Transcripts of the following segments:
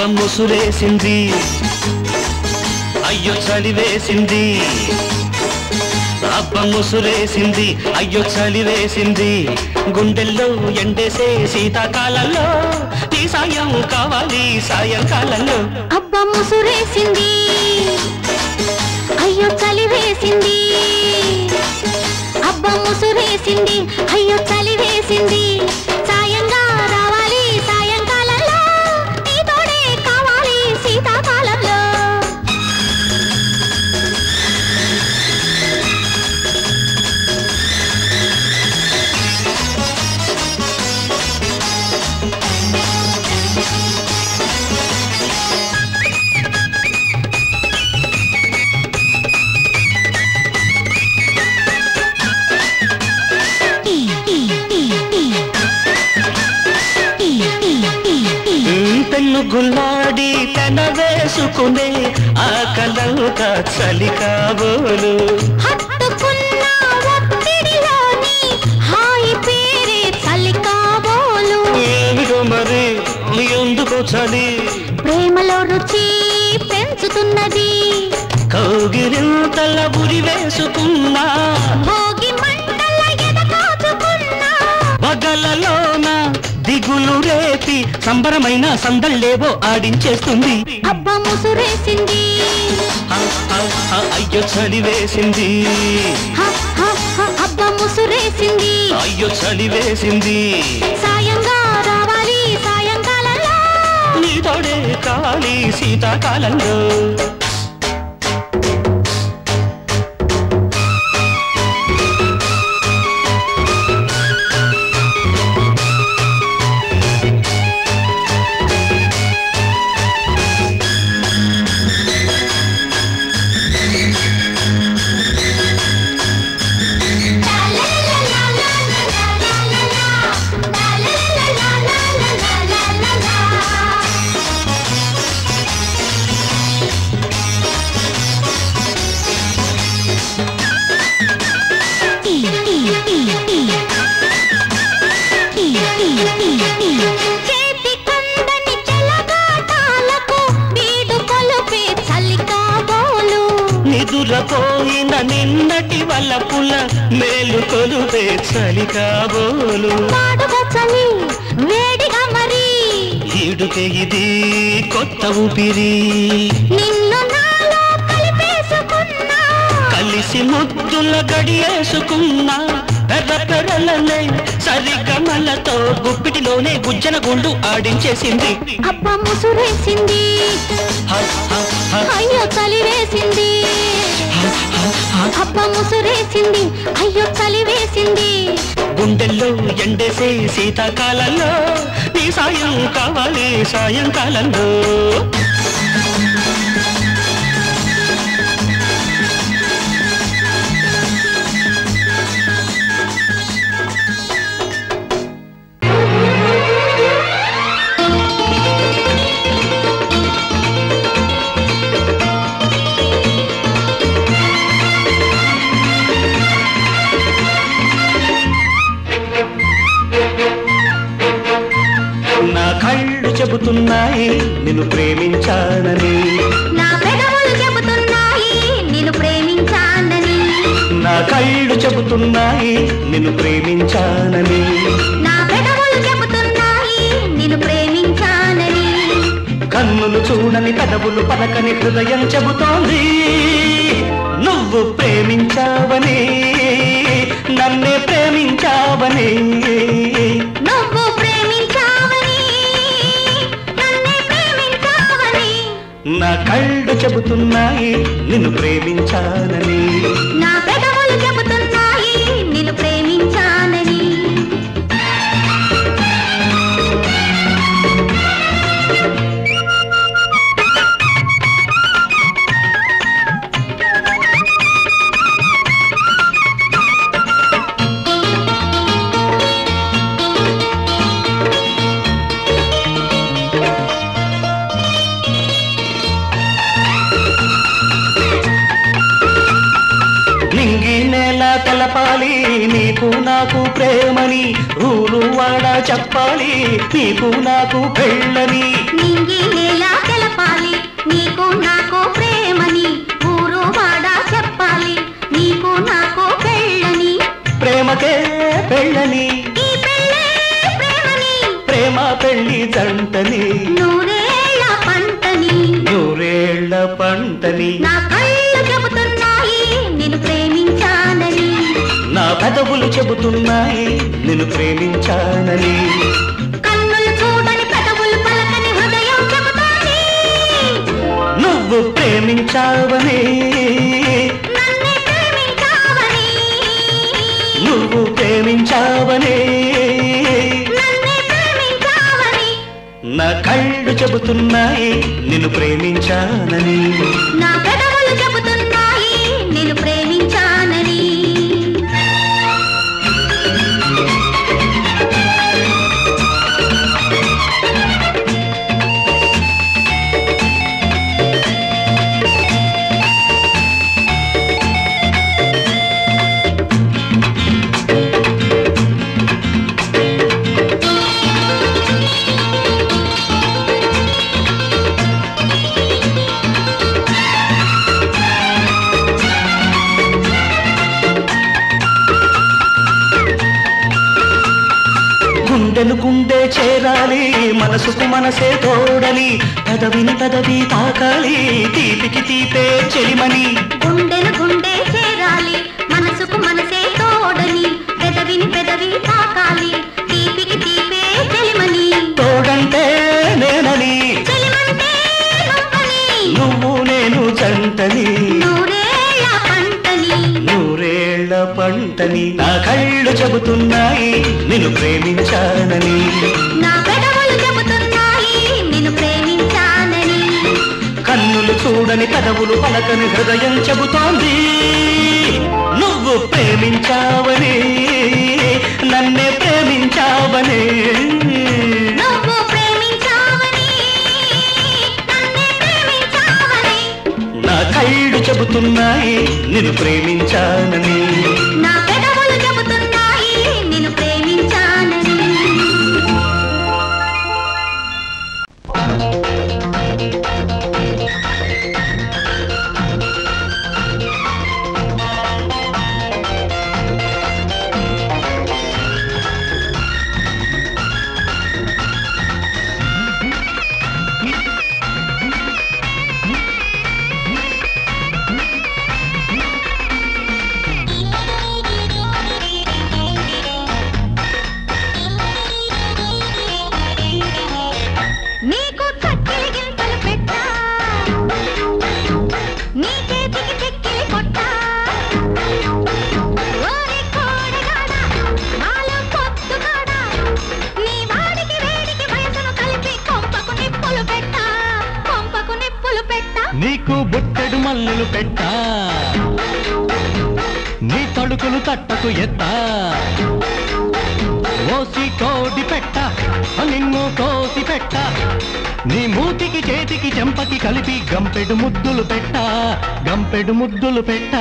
ముసురేసింది అయ్యో చలివేసింది అబ్బ ముసురేసింది అయ్యో చలివేసింది గుండెల్లో ఎండేసే శీతాకాలంలో నీ సాయం కావాలి సాయంకాలంలో అబ్బ ముసురేసింది అయ్యో చలి వేసింది అబ్బ ముసురేసింది అయ్యో చలి వేసింది సాయంగా రావాలి సాయంకాలంలో నీ తోడే కావాలి శీతాకాలంలో పెన్ను గుల్లాడి తన వేసుకునే ఆ కలవుక చలి కాబోలు హత్తుకున్న ఒత్తిడిలోని హాయి పేరే చలి కాబోలు ఏమిటో మరి ఎందుకు చలి ప్రేమలో రుచి పెంచుతున్నది కౌగిరింతల ఉరి వేసుకున్నా భోగి మంటల ఎదకాచుకున్నా పగలలోన దిగులు రేపి సంబరమైన సందళ్ళేవో ఆడించేస్తుంది అబ్బ ముసురేసింది హ, హ, హ, అయ్యో చలి వేసింది హ, హ, హ, అబ్బ ముసురేసింది అయ్యో చలి వేసింది సాయంగా రావాలి సాయంకాలంలో నీతోడే కావాలి శీతాకాలంలో చేతి కందని చెలగాటాలకు బీడు కొలుపే చలి కాబోలు నిదురపోయిన నిన్నటి వల్లపుల మేలు కొలుపే చలి కాబోలు పాడుగా చలి వేడిగా మరి ఈడుకే ఇది కొత్త ఊపిరి నిన్ను నాలో కలిపేసుకున్నా కలిసి ముద్దుల గడియేసుకున్నా పెర్రకరలనే సరిగమలతో గుప్పిటిలోనే గుజ్జన గుండు ఆడించేసింది అబ్బ ముసురేసింది హ, హ, హ, అయ్యో చలి వేసింది హ, హ, హ. అబ్బ ముసురేసింది అయ్యో చలి వేసింది గుండెల్లో ఎండేసే శీతాకాలంలో నీ సాయం కావాలి సాయంకాలంలో నా కళ్ళు చెబుతున్నాయి నిన్ను ప్రేమించానని నా పెదవులు చెబుతున్నాయి నిన్ను ప్రేమించానని నా కళ్ళు చెబుతున్నాయి నిన్ను ప్రేమించానని నా పెదవులు చెబుతున్నాయి నిన్ను ప్రేమించానని కన్నులు చూడని పెదవులు పలకని హృదయం చెబుతోంది నువ్వు ప్రేమించావని నన్నే ప్రేమించావని నువ్వు ప్రేమించావని నన్నే ప్రేమించావని నా కళ్ళు చెబుతున్నాయి నిన్ను ప్రేమించానని నా పెదవులు చెబుతున్నాయి నిన్ను ప్రేమించానని నింగి నేల తెలపాలి నీకు నాకు ప్రేమని ఊరు వాడ చెప్పాలి నీకు నాకు పెళ్ళని నింగి నేల నీకు నాకు ప్రేమని ఊరు వాడ చెప్పాలి నీకు నాకు పెళ్ళని ప్రేమకే పెళ్ళని ఈ పెళ్ళే ప్రేమని ప్రేమ పెళ్లి జంటని నూరేళ్ళ పంటని నూరేళ్ల పంటని నా కళ్ళు చెబుతున్నాయి నేను ప్రేమించానని నా పెదవులు చెబుతున్నాయి నిన్ను ప్రేమించానని కన్నులు చూడని పెదవులు పలకని హృదయం చెబుతోంది నువ్వు ప్రేమించావని నన్నే ప్రేమించావని నువ్వు ప్రేమించావని నన్నే ప్రేమించావని నా కళ్ళు చెబుతున్నాయి నిన్ను ప్రేమించానని నా పెదవులు చెబుతున్నాయి నేను ప్రేమించానని గుండెను గుండె చేరాలి మనసుకు మనసే తోడలి పదవిని పదవి తాకాలి తీపికి తీపే చెలిమని గుండెను గుండె చేరాలి మనసుకు మనసే తోడని పెదవిని పెదవి తాకాలి తీపికి తీపే చెలిమని తోడంటే నేనని చెలిమంటే నువ్వని నువ్వు నేను జంటని నూరేళ్ళ పంటని నూరేళ్ల పంటని నా కళ్ళు చెబుతున్నాయి నిన్ను ప్రేమించానని నా పెదవులు చెబుతున్నాయి నేను ప్రేమించానని కన్నులు చూడని కదవులు పలకని హృదయం చెబుతోంది నువ్వు ప్రేమించావని నన్నే ప్రేమించావని నువ్వు ప్రేమించావని నన్నే ప్రేమించావని నా కళ్ళు చెబుతున్నాయి నిన్ను ప్రేమించానని నా పెదవులు చెబుతున్నాయి నేను ప్రేమించానని నీకు చక్కెర గింతలు పెట్టా నీ చేతికి చెక్కిలి కొట్టా ఓరి కోడిగాడా, నాలో పొత్తుగాడా, నీ వాడికి వేడికి వయసును కలిపి కొంపకు నిప్పులు పెట్టా కొంపకు నిప్పులు పెట్టా నీకు బుట్టెడు మల్లెలు పెట్టా నీ తడుకులు తట్టకు ఎత్తా ఓసి కోడి పెట్ట నిన్ను కోసి పెట్ట నీ మూతికి చేతికి చెంపకి కలిపి గంపెడు ముద్దులు పెట్ట గంపెడు ముద్దులు పెట్ట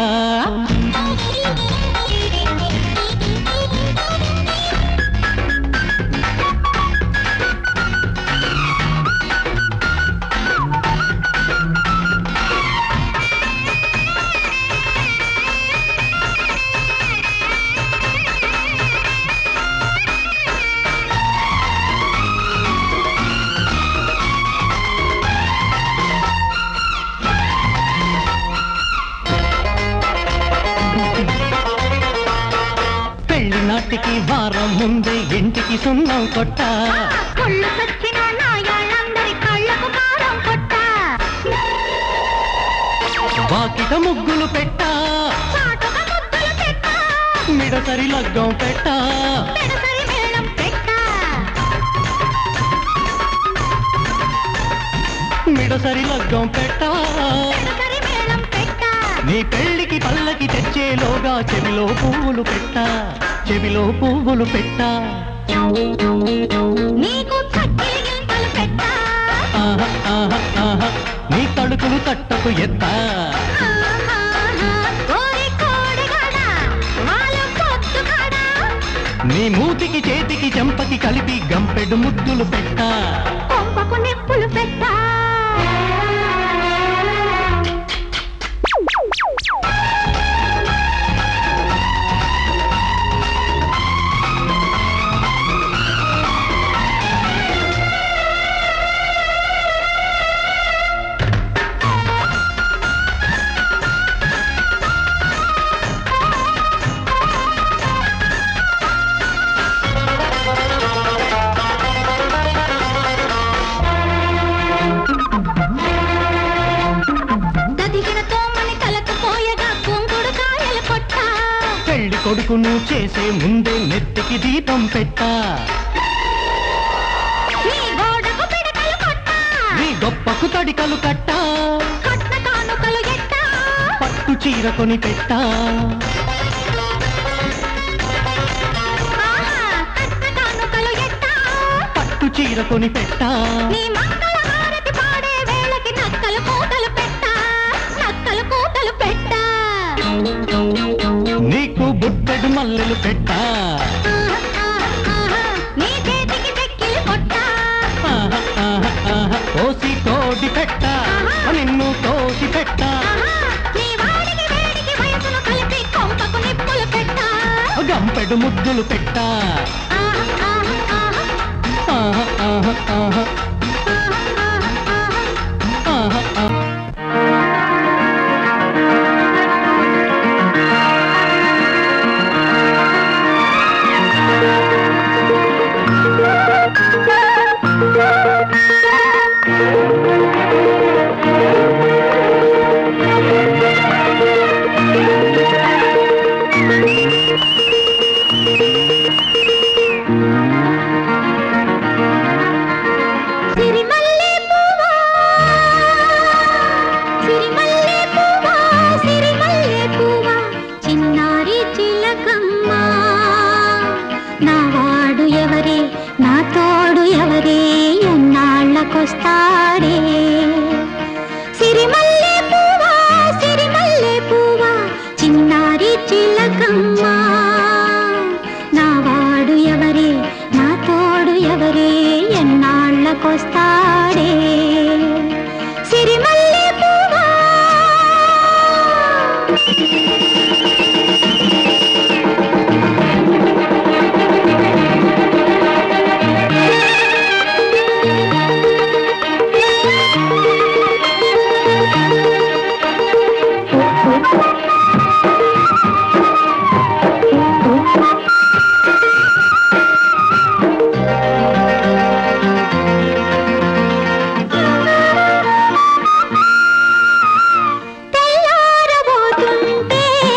పెళ్లి నాటికి వారం ముందే ఇంటికి సున్నం కొట్ట కుళ్ళు సచ్చిన నాయాళ్ళందరి కళ్ళకు కారం కొట్టా వాకిట ముగ్గులు పెట్ట చాటుగా ముద్దులు పెట్టా మిడతరి లగ్గం పెట్ట పెడసరి మేళం పెట్టా మిడసరి లగ్గం పెట్ట పెడసరి మేళం పెట్టా నీ పెళ్లికి పల్లకి తెచ్చేలోగా చెవిలో పువ్వులు పెట్ట చెవిలో పువ్వులు పెట్ట నీకు చక్కెర గింతలు పెట్టా ఆహా, ఆహా, ఆహా. నీ తడుకులు తట్టకు ఎత్త ఆహాహా, ఓరి కోడిగాడా, వాళ్ళు పొద్దుగాడా, నీ మూతికి చేతికి చెంపకి కలిపి గంపెడు ముద్దులు పెట్ట కొంపకు నిప్పులు పెట్టా కొడుకును చేసే ముందే నెత్తికి దీపం పెట్టా నీ గోడకు పిడకలు కొట్టా నీ గొప్పకు తడికలు కట్టా కట్న కానుకలు ఎట్టా పట్టు చీర కొని పెట్టా ఆహా, కట్న కానుకలు ఎట్టా పట్టు చీర కొని పెట్టా నీ మంగళ హారతి పాడే వేళకి నక్కలు కూతలు పెట్టా నక్కలు కూతలు పెట్టా నీకు బుట్టెడు మల్లెలు పెట్టా ఆహా, ఆహా, నీ చేతికి చెక్కిలి కొట్టా ఆహా, ఆహా, ఆహా. కోసి కోడి పెట్టా నిన్ను కోసి పెట్టా ఆహా, నీ వాడికి వేడికి వయసును కలిపి కొంపకు నిప్పులు పెట్టా గంపెడు ముద్దులు పెట్టా ఆహా, ఆహా, ఆహా, ఆహా, ఆహా, ఆహా, ఆహా, ఆహా. ఆహా, ఆహా. సిరిమల్లె పువ్వా సిరిమల్లె పువ్వా సిరిమల్లె పువ్వా చిన్నారి చిలకమ్మ నా వాడు ఎవరే నా తోడు ఎవరే ఎన్నాళ్ళకొస్తాడే సిరిమల్లె పువ్వా సిరిమల్లె పువ్వా చిన్నారి చిలకమ్మ నా వాడు ఎవరే నా తోడు ఎవరే ఎన్నాళ్ళకొస్తాడే సిరిమల్లె పువ్వా తెల్లారబోతుంటే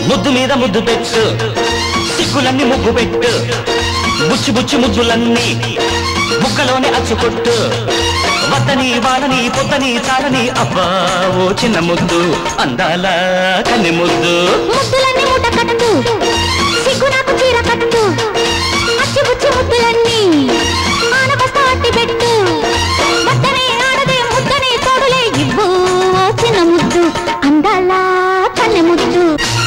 ముద్దు మీద ముద్దు పెట్టు సిగ్గులన్నీ ముగ్గు పెట్టు బుచ్చి బుచ్చి ముద్దులన్నీ ముక్కలోనే అచ్చుకొట్టు వద్దని వాలని పొద్దని చాలని అబ్బా ఓ చిన్న ముద్దు అందాల కన్ని ముద్దు ముద్దులన్నీ మూట కట్టు సిగ్గు నాకు చీర కట్టు అచ్చి బుచ్చి ముద్దులన్నీ ఆనబస్త అట్టి పెట్టు వద్దనే ఆడదే ముద్దనే తోడులే ఇవ్వు ఓ చిన్న ముద్దు అందాల కన్నె ముద్దు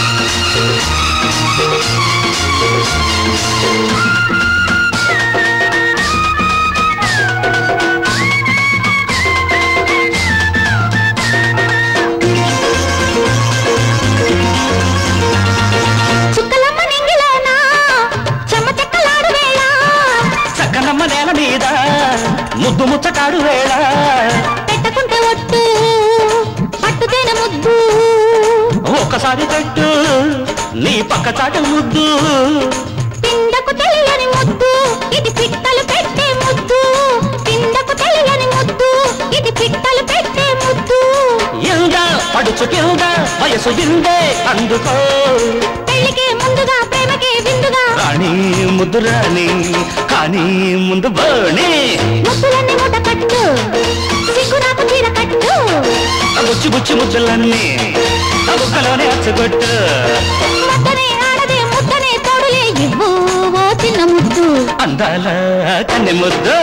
చుక్కలమ్మ నింగిలోనా చెమ్మ చెక్కలాడు వేళ చక్కనమ్మ నేల మీద ముద్దు ముచ్చటాడు వేళ పెట్టకుంటే ఒట్టు పట్టుతేనే ముద్దు ఒక్కసారి పెట్టు నీ పక్క చాటు ముద్దు పిండకు తెలియని ముద్దు ఇది పిట్టలు పెట్టే ముద్దు పిండకు తెలియని ముద్దు ఇది పిట్టలు పెట్టే ముద్దు ఇంద పడుచు కింద వయసు గిందే అందుకో పెళ్లికే ముందుగా ప్రేమకే విందుగా రాణి ముద్దు రాణి కానీ ముందు బోణి ముద్దులన్నీ మూట కట్టు సిగ్గు నాకు చీర కట్టు బుచ్చి బుచ్చి ముద్దులన్నీ బుక్కలోనే అచ్చగొట్టు ముద్దనే ఆడదే ముద్దనే తోడులే ఇవ్వు ఓ చిన్న ముద్దు అందాల కన్నె ముద్దు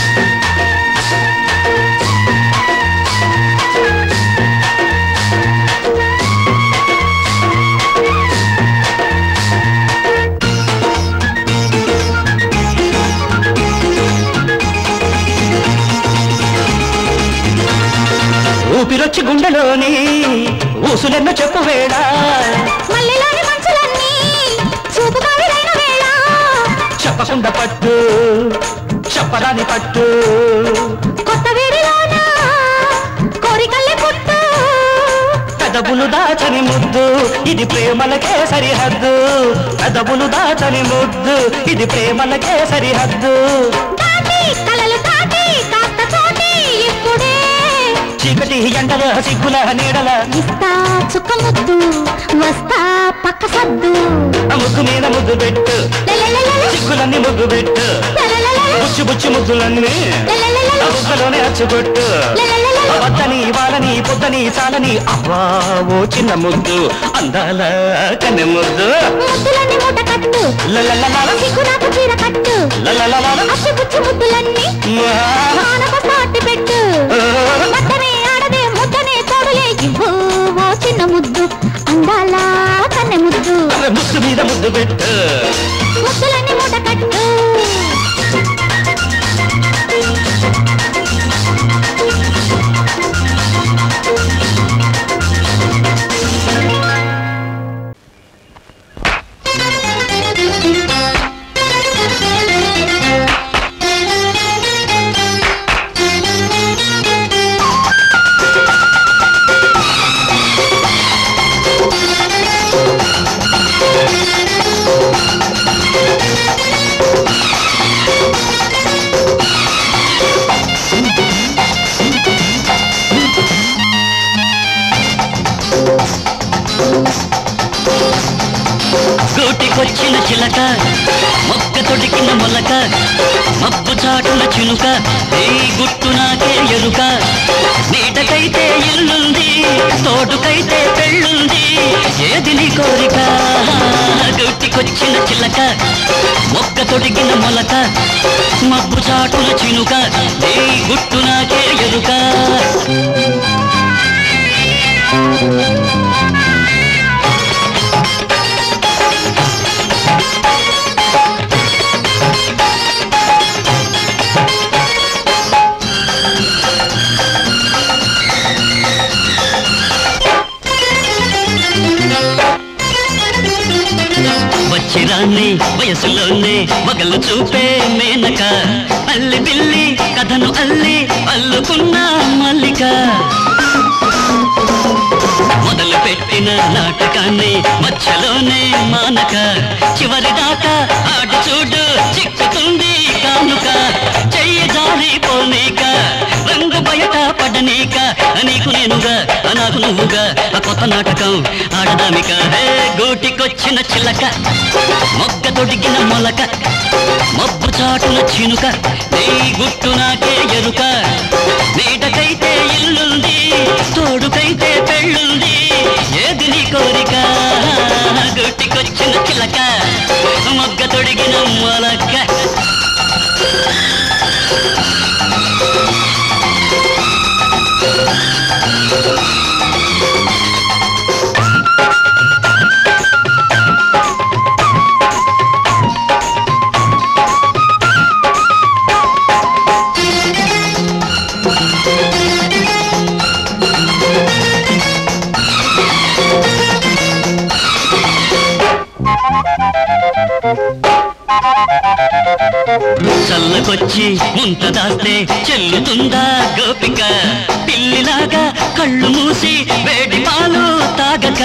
ఊపిరొచ్చి గుండెలోని ఊసులెన్న చెప్పు వేళ మల్లెలోని మంచులన్నీ చూపు కావిరైన వేళ చెప్పకుండా పట్టు చెప్పరాని పట్టు కొత్త వేడిలోన కోరికల్లే పుట్టు పెదవులు దాచని ముద్దు ఇది ప్రేమలకే సరిహద్దు పెదవులు దాచని ముద్దు ఇది ప్రేమలకే సరిహద్దు దాటి కలలు దాటి కాస్త చోటి ఇప్పుడే చీకటి ఎండల సిగ్గుల నీడల ఇస్తా చుక్క ముద్దు వస్తా పక్క సద్దు ఆ ముద్దు మీద ముద్దు పెట్టు లలలలల, సిగ్గులన్నీ ముద్దు పెట్టు లలలలల, బుచ్చి బుచ్చి ముద్దులన్నీ లలలలల, ఆ ముద్దలోనే అచ్చుకొట్టు లలలలల. వద్దని వాళ్ళని పొద్దని చాలని అబ్బా ఓ చిన్న ముద్దు అందాల కన్నె ముద్దు ముద్దులన్నీ మూట కట్టు లలలలల, సిగ్గు నాకు చీర కట్టు లలలలల, అచ్చి బుచ్చి ముద్దులన్నీ ఆ, ఆనబస్త అట్టి పెట్టు వద్దనే ఆడదే ముద్దనే తోడులే ఇవ్వు ఓ చిన్న ముద్దు అందాల కన్నె ముద్దు అరే ముద్దు మీద ముద్దు పెట్టు ముద్దులన్నీ మూట కట్టు గూటికొచ్చిన చిలక మొక్క తొడికిన మొలక మబ్బు చాటున చినుక ఈ గుట్టు నాకే ఎరుక నీటకైతే ఇల్లుంది తోటుకైతే పెళ్ళుంది ఏది నీ కోరిక గూటికొచ్చిన చిలక మొక్క తొడిగిన మొలక మబ్బు చాటున చినుక ఈ గుట్టు నాకే ఎరుక వచ్చిరాన్ని వయసులోనే మగలు చూపే మేనక అల్లి బిల్లి కథను అల్లి అల్లుకున్న మల్లిక మొదలు పెట్టిన నాటకాన్ని మధ్యలోనే మానక చివరి దాకా ఆడి చూడు చిక్కుతుంది కానుక చెయ్యి జారి పోనీక రంగు బయట పడనీక నీకు నేనుగా నాకు నువ్వుగా ఆ కొత్త నాటకం ఆడదామిక హే గూటికొచ్చిన చిలక మొగ్గ తొడిగిన మొలక మబ్బు చాటున చినుక నీ గుట్టు నాకే ఎరుక నీటకైతే ఇల్లుంది తోడుకైతే పెళ్ళుంది ఏది నీ కోరిక గుట్టికొచ్చిన చిలక మొగ్గ తొడిగిన మొలక చల్లకొచ్చి ముంత దాస్తే చెల్లుతుందా గోపిక పిల్లిలాగా కళ్ళు మూసి వేడి పాలు తాగక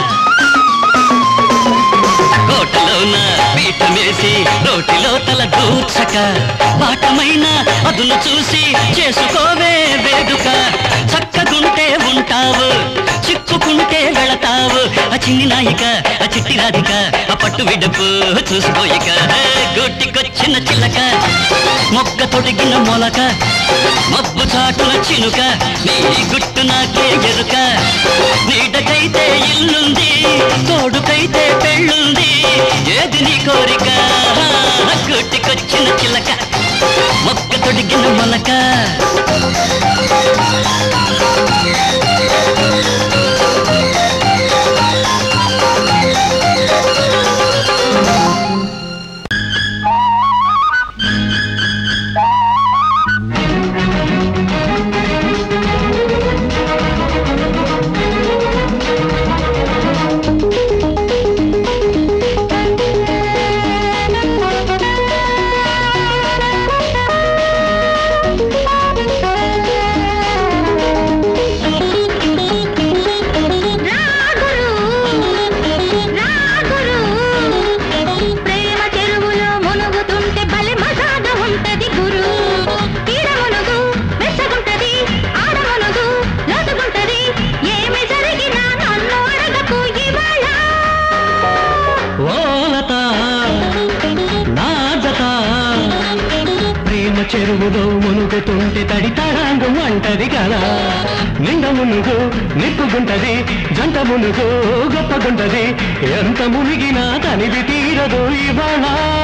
కోటలోన పీఠమేసి రోటిలో తల దూర్చక పాఠమైన అదును చూసి చేసుకోవే వేడుక చక్కగుంటే ఉంటావు చిక్కుకుంటే వెళతావు ఆ చిన్ని నాయిక ఆ చిట్టి రాధిక ఆ పట్టు విడుపు చూసుకోయిక గుట్టికొచ్చిన చిల్లక మొక్క తొడిగిన మొలక మబ్బు చాటున చినుక నీ గుట్టు నాకే ఎరుక నీడకైతే ఇల్లుంది తోడుకైతే పెళ్ళుంది ఏది నీ కోరిక గుట్టికొచ్చిన చిలక మొక్క తొడిగిన మొలక ప్రేమ చెరువులో మునుగుతుంటే బలి మజాగా ఉంటది గురు తీర మునుగు మెచ్చగుంటది ఆడ మునుగు లోతుగుంటది ఏమి జరిగినా నన్ను అడగకు ఇవాళ ఓలత నా జత ప్రేమ చెరువులో మునుగుతుంటే తడి తడాంగం అంటది కదా నిండ మునుగు నిప్పుగుంటది జంట మునుగు గొప్పగుంటది ఎంత మునిగినా తనివి తీరదు ఇవాళ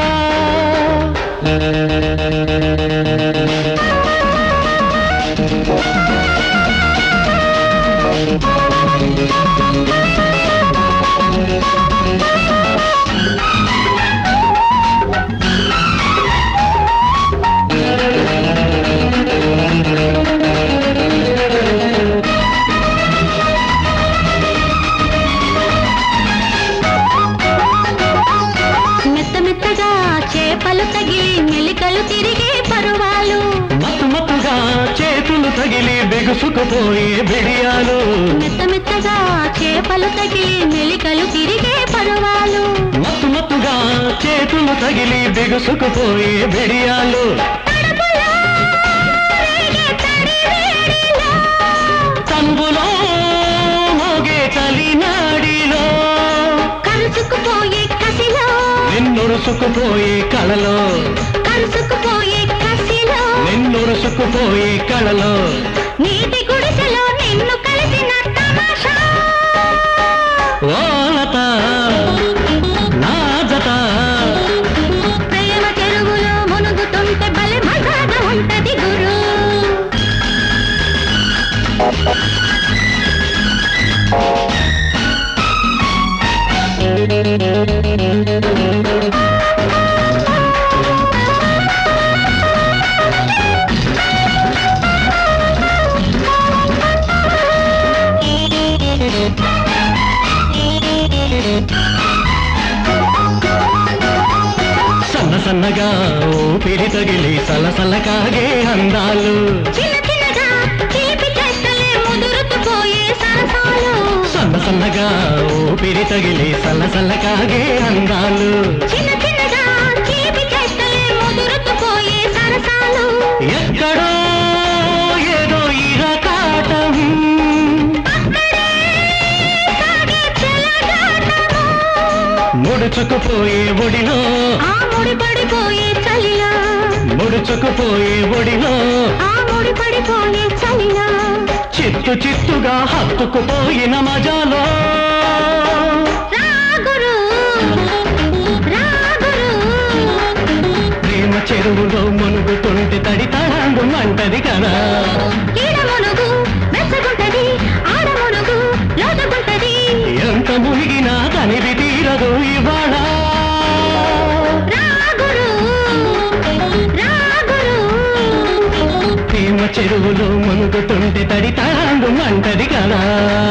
మెత్త మెత్తగా చేపలు తగిలి మెలికలు తిరిగే పరువాలు మత్తు మత్తుగా చేతులు తగిలి బిగుసుకుపోయే బిడియాలు మెత్త మెత్తగా చేపలు తగిలి మెలికలు తిరిగే పరువాలు మత్తు మత్తుగా చేతులు తగిలి బిగుసుకుపోయే బిడియాలు తడుపులో రేగే తడి వేడిలో తంబులో మోగే చలినాడిలో కరుచుకుపోయే కసిలో నిన్నురుసుకుపోయే కళలో కరుచుకుపోయే కసిలో నిన్నురుసుకుపోయే కళలో నీటి గుడిసెలో నిన్ను కలిసిన తమాషా ఓలత నా జత ప్రేమ చెరువులో మునుగుతుంటే బలి మజాగా ఉంటది గురు సన్న సన్నగా ఊపిరి తగిలి సలసల కాగే అందాలు చిన్న చిన్నగా చిలిపి చేష్టలే ముదురుతూ పోయే సరసాలు సన్న సన్నగా ఊపిరి తగిలి సలసల కాగే అందాలు చిన్న చిన్నగా చిలిపి చేష్టలే ముదురుతూ పోయే సరసాలు ఎక్కడో ఏదో ఇరకాటం అక్కడే సాగే చెలగాటము ముడుచుకుపోయే ఒడిలో ఆ ముడి పడిపోయే చలిలో ముడుచుకుపోయే ఒడిలో ఆ ముడి పడిపోయే చలిలో చిత్తు చిత్తుగా హత్తుకుపోయిన మజాలో రాగురు రాగురు ప్రేమ చెరువులో మునుగుతుంటే తడి తడాంగు మంటది కదా ఈడ మునుగు మెచ్చగుంటది ఆడ మునుగు లోతుగుంటది ఎంత మునిగినా తనివి తీరదు ఇవాళ రాగురు రాగురు ప్రేమ చెరువులో మునుగుతుంటే తడి తడాంగు మంటది కదా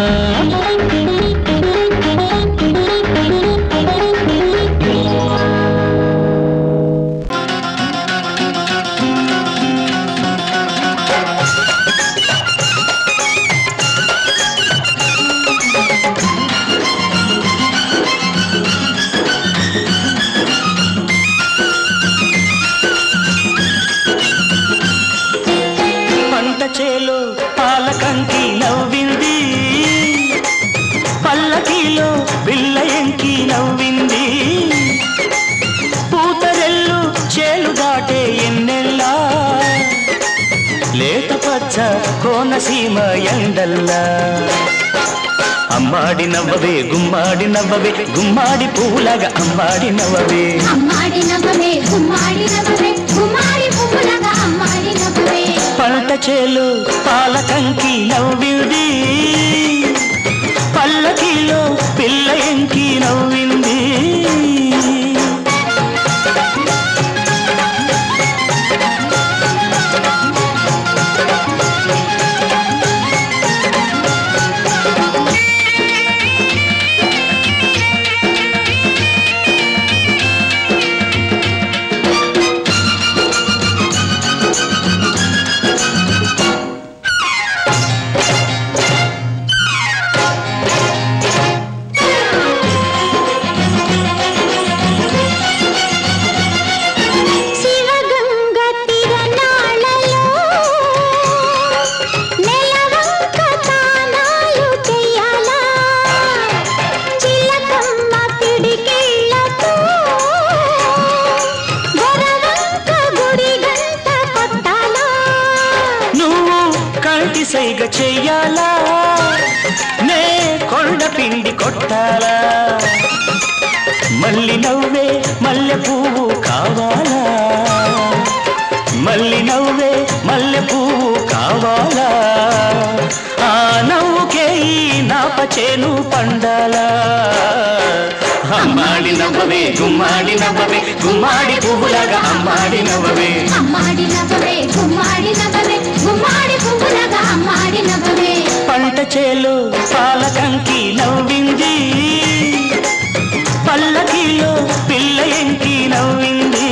పంట చేలో పాలకంకి నవ్వింది పల్లకిలో బిల్ల ఎంకి నవ్వింది పూతరెల్లు చేలు దాటే ఎన్నెల్లా లేత పచ్చ కోనసీమ ఎండల్లా అమ్మాడి నవ్వవే గుమ్మాడి నవ్వవే గుమ్మాడి పూలగా అమ్మాడి నవ్వవే అమ్మాడి నవ్వవే గుమ్మాడి నవ్వవే గుమ్మాడి పువ్వులగా అమ్మాడి నవ్వవే పంట చేలు పాలకంకి నవ్వింది పల్లకిలో పిల్ల ఎంకి నవ్వింది శివగంగ తిరణాలలో నెలవంక తానాలు చెయ్యాలా చిలకమ్మ పిడికిళ్ళతో గొరవంక గుడి గంట కొట్టాలా నువ్వు కంటి సైగ చెయ్యాలా నే కొండ పిండి కొట్టాలా మల్లి నవ్వే మల్లె పువ్వు కావాలా మల్లి నవ్వే మల్లె పువ్వు కావాలా ఆ నవ్వుకే ఈ నాప చేను పండాలా అమ్మాడి నవ్వవే గుమ్మాడి నవ్వవే గుమ్మాడి పువ్వులాగా అమ్మాడి నవ్వవే అమ్మాడి నవ్వవే గుమ్మాడి నవ్వవే గుమ్మాడి పువ్వులగా అమ్మాడి నవ్వవే పంట చేలు పాలకంకి నవ్వింది పల్లకిలో పిల్ల ఎంకి నవ్వింది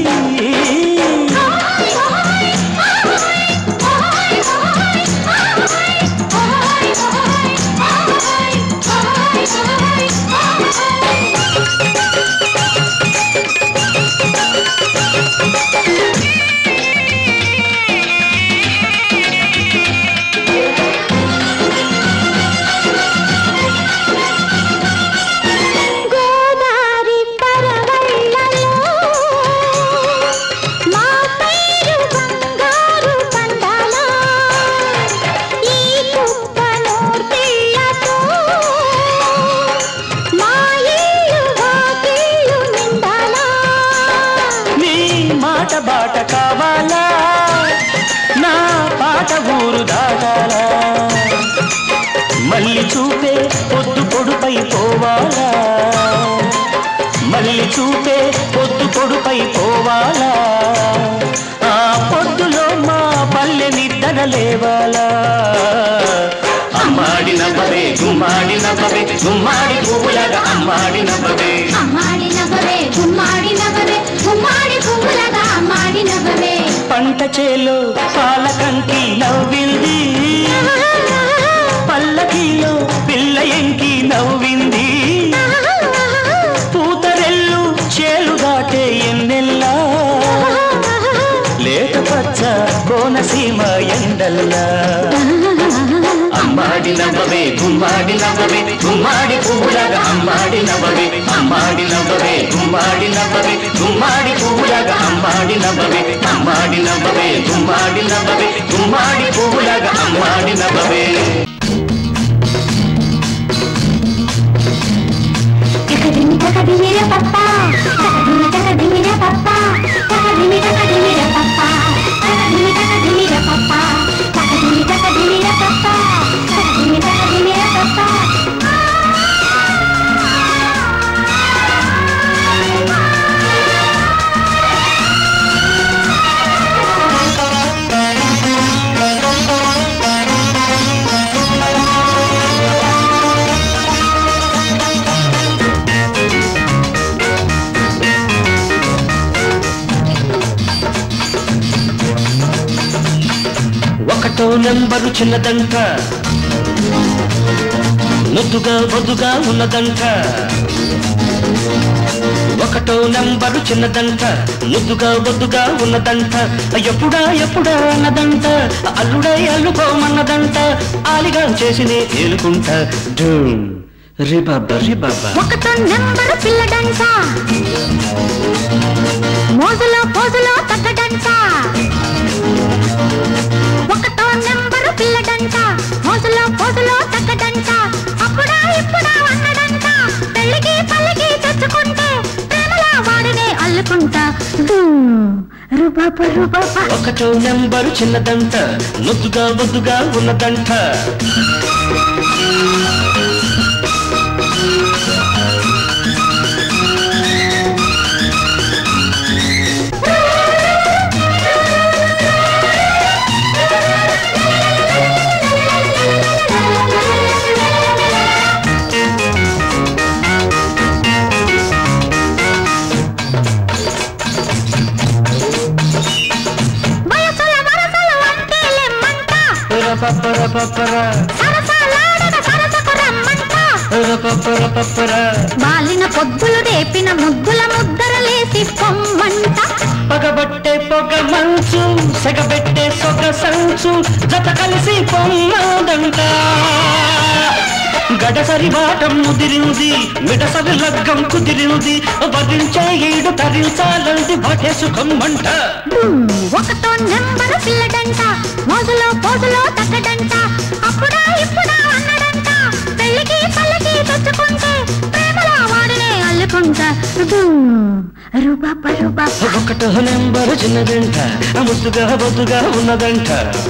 గోదారి పరవళ్ళలో మా పైరు బంగారు పండాలా ఈ కుప్పను పిల్లతో మా ఇల్లు వాకిళ్ళు నిండాలా నీ మాట బాట కావాలా నా పాట ఊరు దాటాలా మళ్ళీ చూపే పొద్దు పొడుపై పోవాలా మళ్ళీ చూపే పొద్దు పొడుపై పోవాలా ఆ పొద్దులో మా పల్లె నిద్ర లేవాలా అమ్మాడి నవ్వవే గుమ్మాడి నవ్వవే గుమ్మాడి పువ్వులాగా అమ్మాడి నవ్వవే అమ్మాడి నవ్వవే గుమ్మాడి నవ్వవే గుమ్మాడి పువ్వులగా అమ్మాడి నవ్వవే పంట చేలో పాలకంకి నవ్వింది పల్లకిలో పిల్ల ఎంకి నవ్వింది పూతరెల్లు చేలు దాటే ఎన్నెల్లా లేత పచ్చ కోనసీమ ఎండల్లా అమ్మాడి నవ్వవే గుమ్మ గుమ్మాడి నవ్వవే గుమ్మాడి పువ్వులాగా అమ్మాడి నవ్వవే అమ్మాడి నవ్వవే గుమ్మాడి నవ్వవే గుమ్మాడి పువ్వులాగా అమ్మాడి నవ్వవే అమ్మాడి నవ్వవే గుమ్మాడి నవ్వవే గుమ్మాడి పువ్వులాగా అమ్మాడి నవ్వవే టకదిమి టకదిమిర పప్ప టకదిమి టకదిమిర పప్ప టకదిమి టకదిమిర పప్ప టకదిమి టకదిమిర పప్ప టకదిమి టకదిమిర పప్ప టకదిమి టకదిమిర పప్ప ఒకటో నెంబరు చిన్నదంట ముద్దుగా బొద్దుగా ఉన్నదంట ఒకటో నెంబరు చిన్నదంట ముద్దుగా బొద్దుగా ఉన్నదంట ఎప్పుడా ఎప్పుడా అన్నదంట అల్లుడై అల్లుకోమన్నదంట ఆలిగా చేసి ఏలుకుంటా డూమ్ రిబాబ రిబాబ ఒకటో నెంబరు పిల్లడంట మోజులో పోజులో తగ్గడంట ఒకటో నెంబరు పిల్లడంట మోజులో పోజులో తగ్గడంట అప్పుడా ఇప్పుడా అన్నడంట పెళ్ళికి పల్లికి తెచ్చుకుంటే ప్రేమలా వాడినే అల్లుకుంటా రుబాబ రుబాబ ఒకటో నెంబరు చిన్నదంట ముద్దుగా బొద్దుగా ఉన్నదంట వయసుల వరసలు అంటే లెమ్మంట రపపర పపర సరసాలాడన సరసకు రమ్మంట రపపర పపర బాలిన పొద్దులు రేపిన ముద్దుల ముద్దరలేసి పొమ్మంట పగబట్టే పొగ మంచు సెగబెట్టే సొగ సంచు జత కలిసి పొమ్మదంట గడసరి బాటం ముదిరింది మిడసరి లగ్గం కుదిరింది వరించే ఈడు తరించాలంది బాటే సుఖం మంట ఒకటో నెంబరు పిల్లడంట మోజులో పోజులో తగ్గడంట అప్పుడా ఇప్పుడా అన్నడంట పెళ్ళికి పల్లకి తెచ్చుకుంటే ప్రేమలో వాడినే అల్లుకుంటా రుబాబ రుబాబ ఒకటో నెంబరు చిన్నదంట ముద్దుగా బొద్దుగా ఉన్నదంట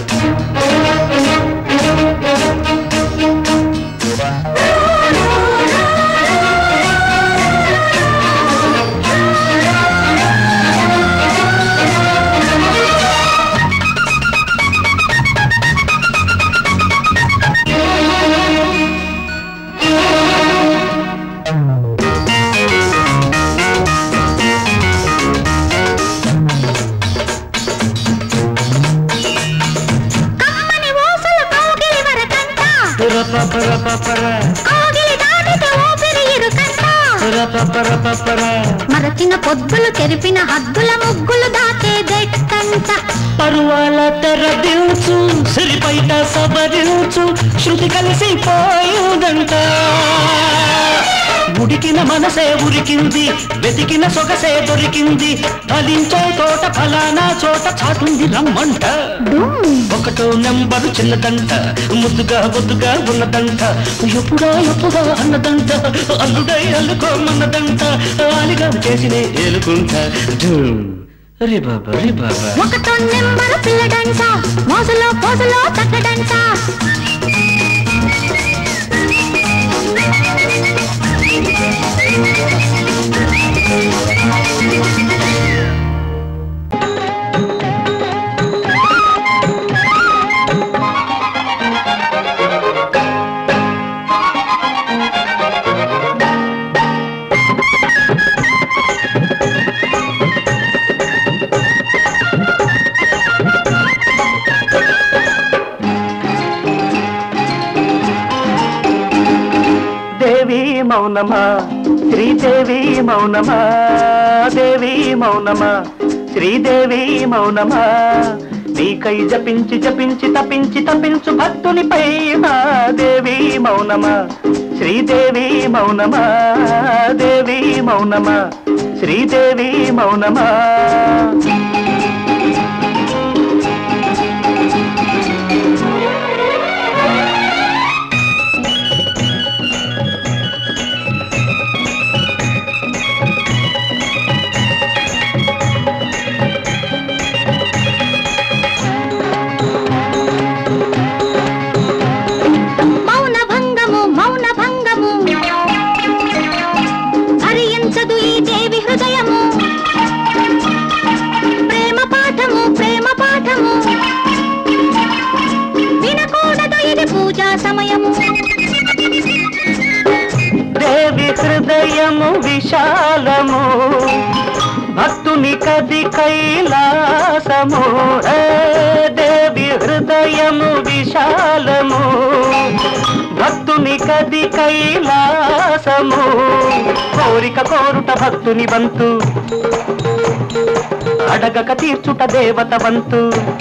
కమ్మని ఊసలు కౌగిలి వరకంట రపపర పపర కౌగిలి దాటితే ఊపిరి ఇరుకంట రపపర పపర మరచిన పొద్దులు తెరిపిన హద్దుల ముగ్గులు దాటే గెట్టంట పరువాల తెరదించు సిరిపైట సబరించు శృతి కలిసి పోయిందంట ఉడికిన మనసే ఉరికింది వెతికిన సొగసే దొరికింది ఫలించే తోట ఫలానా చోట చాటుంది రమ్మంట ఒకటో నెంబరు చిన్నదంట ముద్దుగా బొద్దుగా ఉన్నదంట ఎప్పుడా ఎప్పుడా అన్నదంట అల్లుడై అల్లుకోమన్నదంట ఆలిగా చేసినే ఏలుకుంటా ధూమ్. రే బాబా రే బాబా ఒకటో నెంబరు పిల్లడంట మోజులో పోజులో తగ్గడంట దేవి మౌనమా శ్రీదేవి మౌనమా దేవి మౌనమా శ్రీదేవి మౌనమా నీకై జపించి జపించి తపించి తపించు భక్తునిపై మా దేవి మౌనమా శ్రీదేవి మౌనమా దేవి మౌనమా శ్రీదేవి మౌనమా మౌన భంగము మౌన భంగము హరించదు ఈ దేవి హృదయము ప్రేమ పాఠము ప్రేమ పాఠము వినకూడదు ఇది పూజా సమయము దేవి హృదయము విశాలము భక్తుని కది కైలాసము ఏ దేవి హృదయము విశాలము భక్తుని కది కైలాసము కోరిక కోరుట భక్తుని వంతు అడగక తీర్చుట దేవత వంతు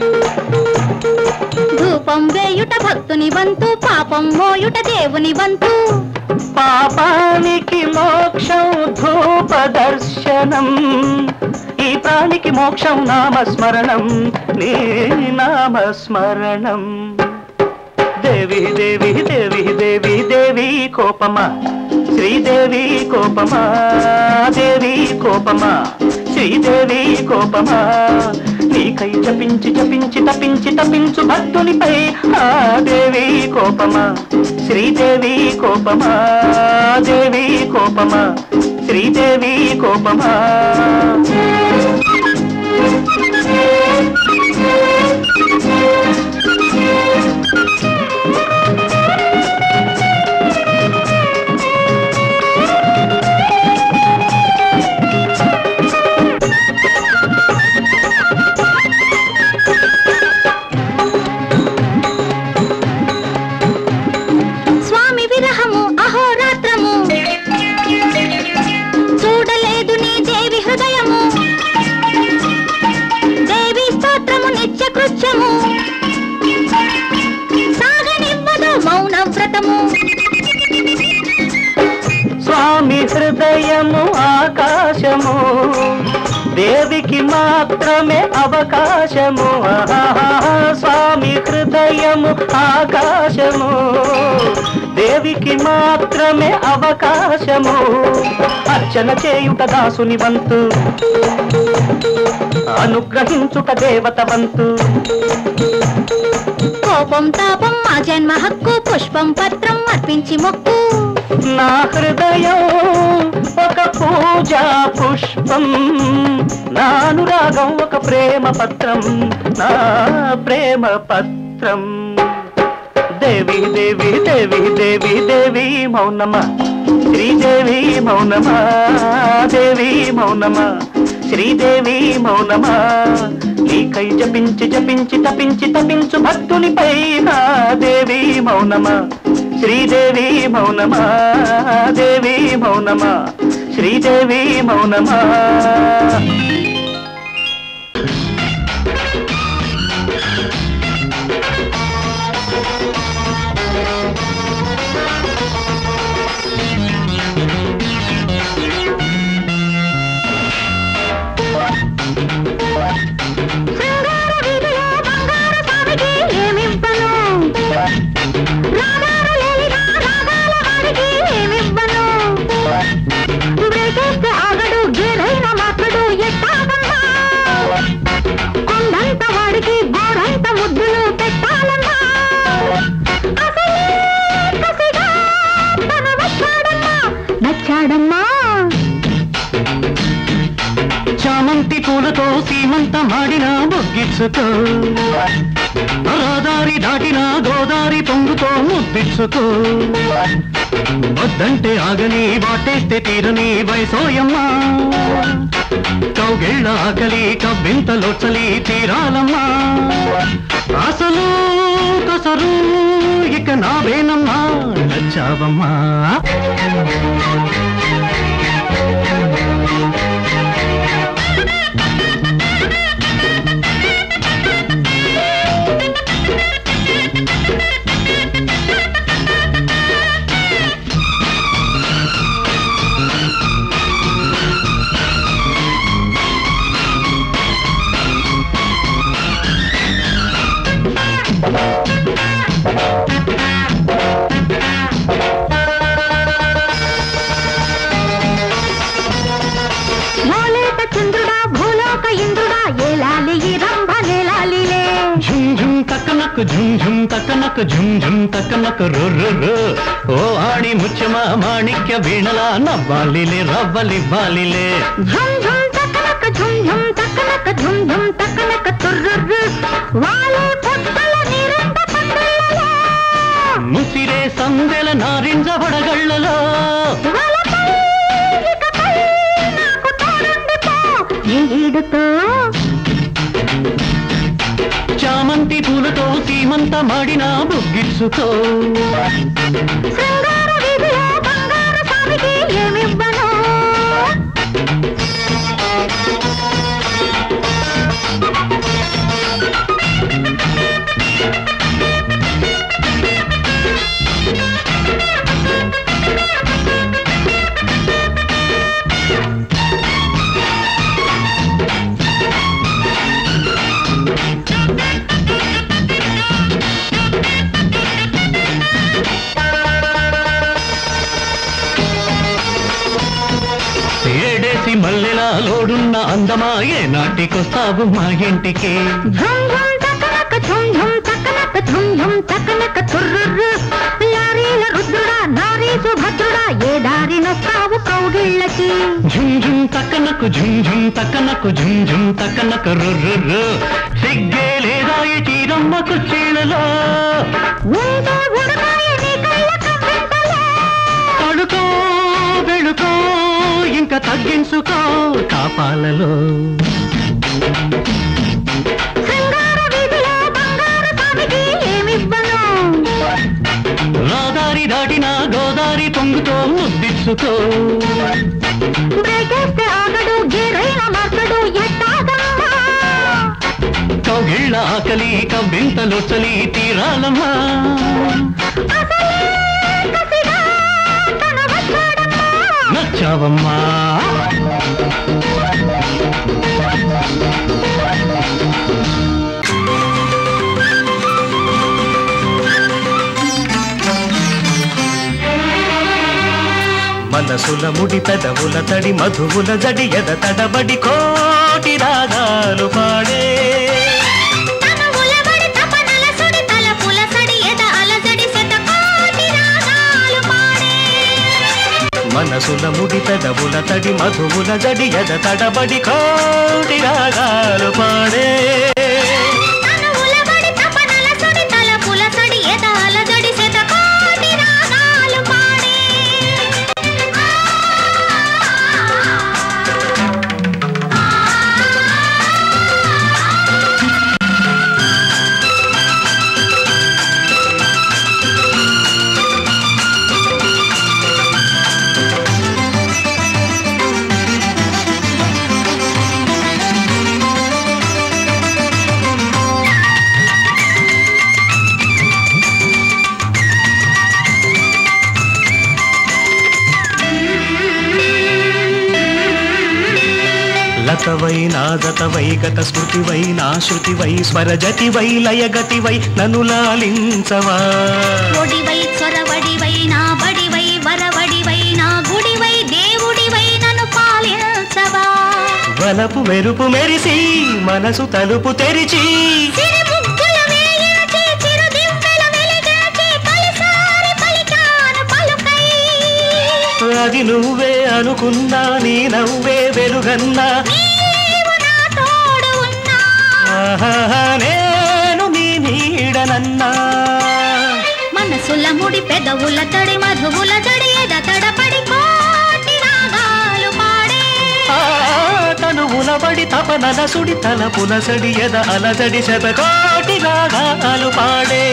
ధూపం వేయుట భక్తుని వంతు పాపం మోయుట దేవుని వంతు పాపానికి మోక్షం ధూప దర్శనం ఈ ప్రాణికి మోక్షం నామస్మరణం నీ నామస్మరణం దేవి దేవి దేవి దేవి దేవి కోపమా శ్రీదేవి కోపమా దేవి కోపమా శ్రీదేవి కోపమా నీకై జపించి జపించి తపించి తపించు భక్తునిపై ఆ దేవి కోపమా శ్రీదేవి కోపమా దేవి కోపమా శ్రీదేవి కోపమా స్వామి విరహము అహోరాత్రము చూడలేదు నీ దేవి హృదయము దేవి స్తోత్రము నిత్య కృత్యము సాగనివ్వదు మౌన వ్రతము స్వామి హృదయము ఆకాశము దేవికి మాత్రమే అవకాశము ఆహాహా. స్వామి హృదయము ఆకాశము దేవికి మాత్రమే అవకాశము అర్చన చేయుట దాసుని వంతు అనుగ్రహించుట దేవత వంతు కోపం తాపం మా జన్మ హక్కు పుష్పం పత్రం అర్పించి మొక్కు నా హృదయం ఒక పూజా పుష్పం నా అనురాగం ఒక ప్రేమ పత్రం నా ప్రేమ పత్రం దేవి దేవి దేవి దేవి దేవి మౌనమా శ్రీదేవి మౌనమా దేవి మౌనమా శ్రీదేవి మౌనమా నీకై జపించి జపించి తపించి తపించు భక్తునిపై నా దేవి మౌనమా శ్రీదేవి మౌనమా దేవి మౌనమా శ్రీదేవి మౌనమా శృంగార వీధిలో బంగారు స్వామికి ఏమివ్వను రాగాలు లేనిదా రాగాల వాడికి ఏమివ్వను బ్రేకేస్తే ఆగడు గేదైన మాత్రుడు ఎట్టాగమ్మా కొండంత వాడికి గోరంత ముద్దులు పెట్టాలమ్మా అసలే కసిగా తను వచ్చాడమ్మా నచ్చాడమ్మా చామంతి పూలతో సీమంత మాడిన బొగ్గిచ్చుకో రహదారి దాటిన గోదారి పొంగుతో ముద్దిచ్చుకో వద్దంటే ఆగని వాటేస్తే తీరని వయసోయమ్మా కౌగిళ్ళ ఆకలి కవ్వింతలోచలి తీరాలమ్మా అసలు కసరు ఇక నావేనమ్మా నచ్చావమ్మా తక్కనకు ఝుమ్ ఝుమ్ తక్కనకు ఝుమ్ ఝుమ్ తక్కనకు రుర్రు ఓ ఆడి ముచ్చమ మాణిక్య వీణలా నవ్వాలిలే రవ్వలివ్వాలిలే ఝుమ్ ఝుమ్ తక్కనక ఝుమ్ ఝుమ్ తక్కనక ఝుమ్ ఝుమ్ తక్కనక తుర్రుర్రు వాలే పొద్దల నిరంత పండులలో ముసిరే సందెల నారింజ వడగళ్ళలో వలపై ఇకపై నాకు తోడుండిపో ఈడుతో చామంతి పూలతో సీమంత మాడిన బుగ్గిచ్చుతో శృంగార వీధిలో బంగారు స్వామికి ఏమివ్వను ఏడేసి మల్లెలా లోడున్న అందమా ఏ నాటికొస్తావు మా ఇంటికి ఝుమ్ ఝుమ్ తక్కనక ఝుమ్ ఝుమ్ తక్కనక ఝుమ్ ఝుమ్ తక్కనక తుర్రుర్రు లారీల రుద్రుడా నారీ సుభద్రుడా ఏ దారి నొక్కావు కౌగిళ్ళకి ఝుమ్ ఝుమ్ తక్కనకు ఝుమ్ ఝుమ్ తక్కనకు ఝుమ్ ఝుమ్ తక్కనకు రుర్రు సిగ్గే లేదా ఈ చీరమ్మ కుర్చీలలో ఉంటే ఉడకాయ నీ కళ్ళ కవ్వింతలే తడుకో వెళుకో ఇంకా తగ్గించుకో కాపాలలో శృంగార వీధిలో బంగారు స్వామికి ఏమివ్వను రాదారి దాటిన గోదారి పొంగుతో ముద్దిచ్చుకో బ్రేకేస్తే ఆగడు గేరైన మార్చడు ఎట్టాగమ్మా కౌగిళ్ళ ఆకలి కవ్వింతలు చలి తీరాలమ్మా అసలే కసిగా తన వచ్చాడమ్మా నచ్చావమ్మా మనసుల ముడి పెదవుల తడి మధువుల జడి ఎద తడబడి కోటి రాగాలు పాడే తనువుల బడి తపనల సుడి తలపుల సడి ఎద అలజడి శతకోటి రాగాలు పాడే మనసుల ముడి పెదవుల తడి మధువుల జడి ఎద తడబడి కోటి రాగాలు పాడే తనువుల బడి తపనల సుడి తలపుల సడి ఎద అలజడి శతకోటి రాగాలు పాడే లతవై నాదతవై గత స్మృతివై నా శృతివై స్వరజతివై లయగతివై నన్ను లాలించవా ఒడివై చొరవడివై నా బడివై వరవడివై నా గుడివై దేవుడివై నన్ను పాలించవా వలపు మెరుపు మెరిసి మనసు తలుపు తెరిచి సిరి ముగ్గుల వేయించి చిరు దివ్వెల వెలిగించి తొలిసారి పలికాను పలుకై అది నువ్వే అనుకున్నా నీ నవ్వే వెలుగన్నా నీవు నా తోడు ఉన్నా ఆహాహా, నేను నీ నీడనన్నా మనసుల ముడి పెదవుల తడి మధువుల జడి ఎద తడపడి కోటి రాగాలు పాడే ఆ, తనువుల బడి తపనల సుడి తల పులసడి ఎద అలజడి శతకోటి రాగాలు పాడే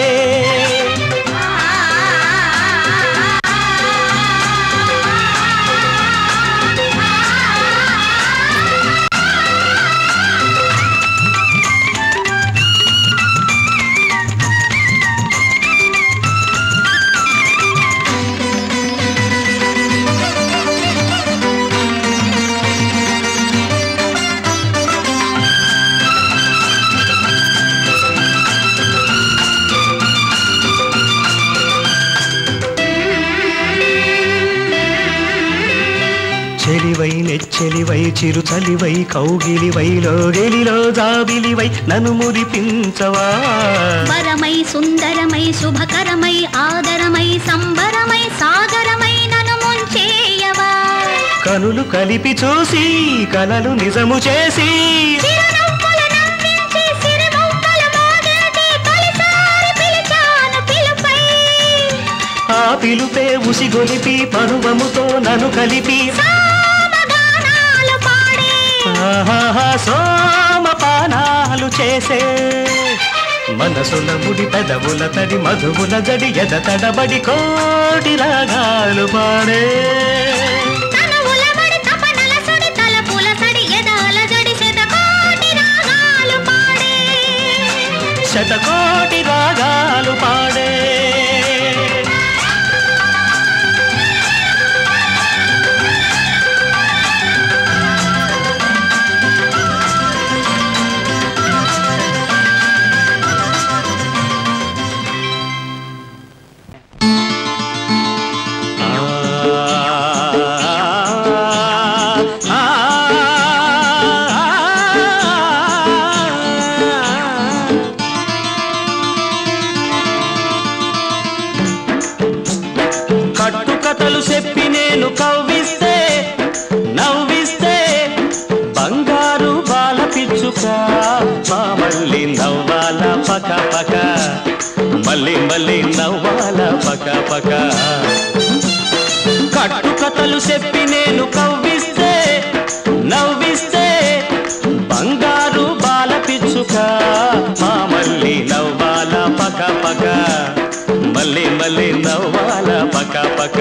చెలివై నెచ్చెలివై చిరు చలివై కౌగిలివై లోగెలిలో జాబిలివై నన్ను మురిపించవా వరమై సుందరమై శుభకరమై ఆదరమై సంబరమై సాగరమై నన్ను ముంచేయవా కనులు కలిపి చూసి కలలు నిజము చేసి చిరునవ్వులు నవ్వించి సిరిమౌక్కలు మోగించి తొలిసారి పిలిచాను పిలుపై ఆ పిలుపే ఉసిగొలిపి పరువముతో నన్ను కలిపి సామగానాలు పాడి ఆహాహా సోమపానాలు చేసే మనసుల ముడి పెదవుల తడి మధువుల జడి ఎద తడబడి కోటి రాగాలు పాడే తనువుల బడి తపనల సుడి తలపుల సడి ఎదాల జడి శతకోటి రాగాలు పాడే శతకోటి రాగాలు పాడే కట్టు కథలు చెప్పి నేను కవ్విస్తే నవ్విస్తే బంగారు బాల పిచ్చుక మా మళ్ళీ నవ్వాల పక పక మళ్ళీ మళ్ళీ నవ్వాల పక పక కట్టు కథలు చెప్పి నేను కవ్విస్తే నవ్విస్తే బంగారు బాల పిచ్చుక మా మళ్ళీ నవ్వాల పక పక మళ్ళీ మళ్ళీ నవ్వాల పక పక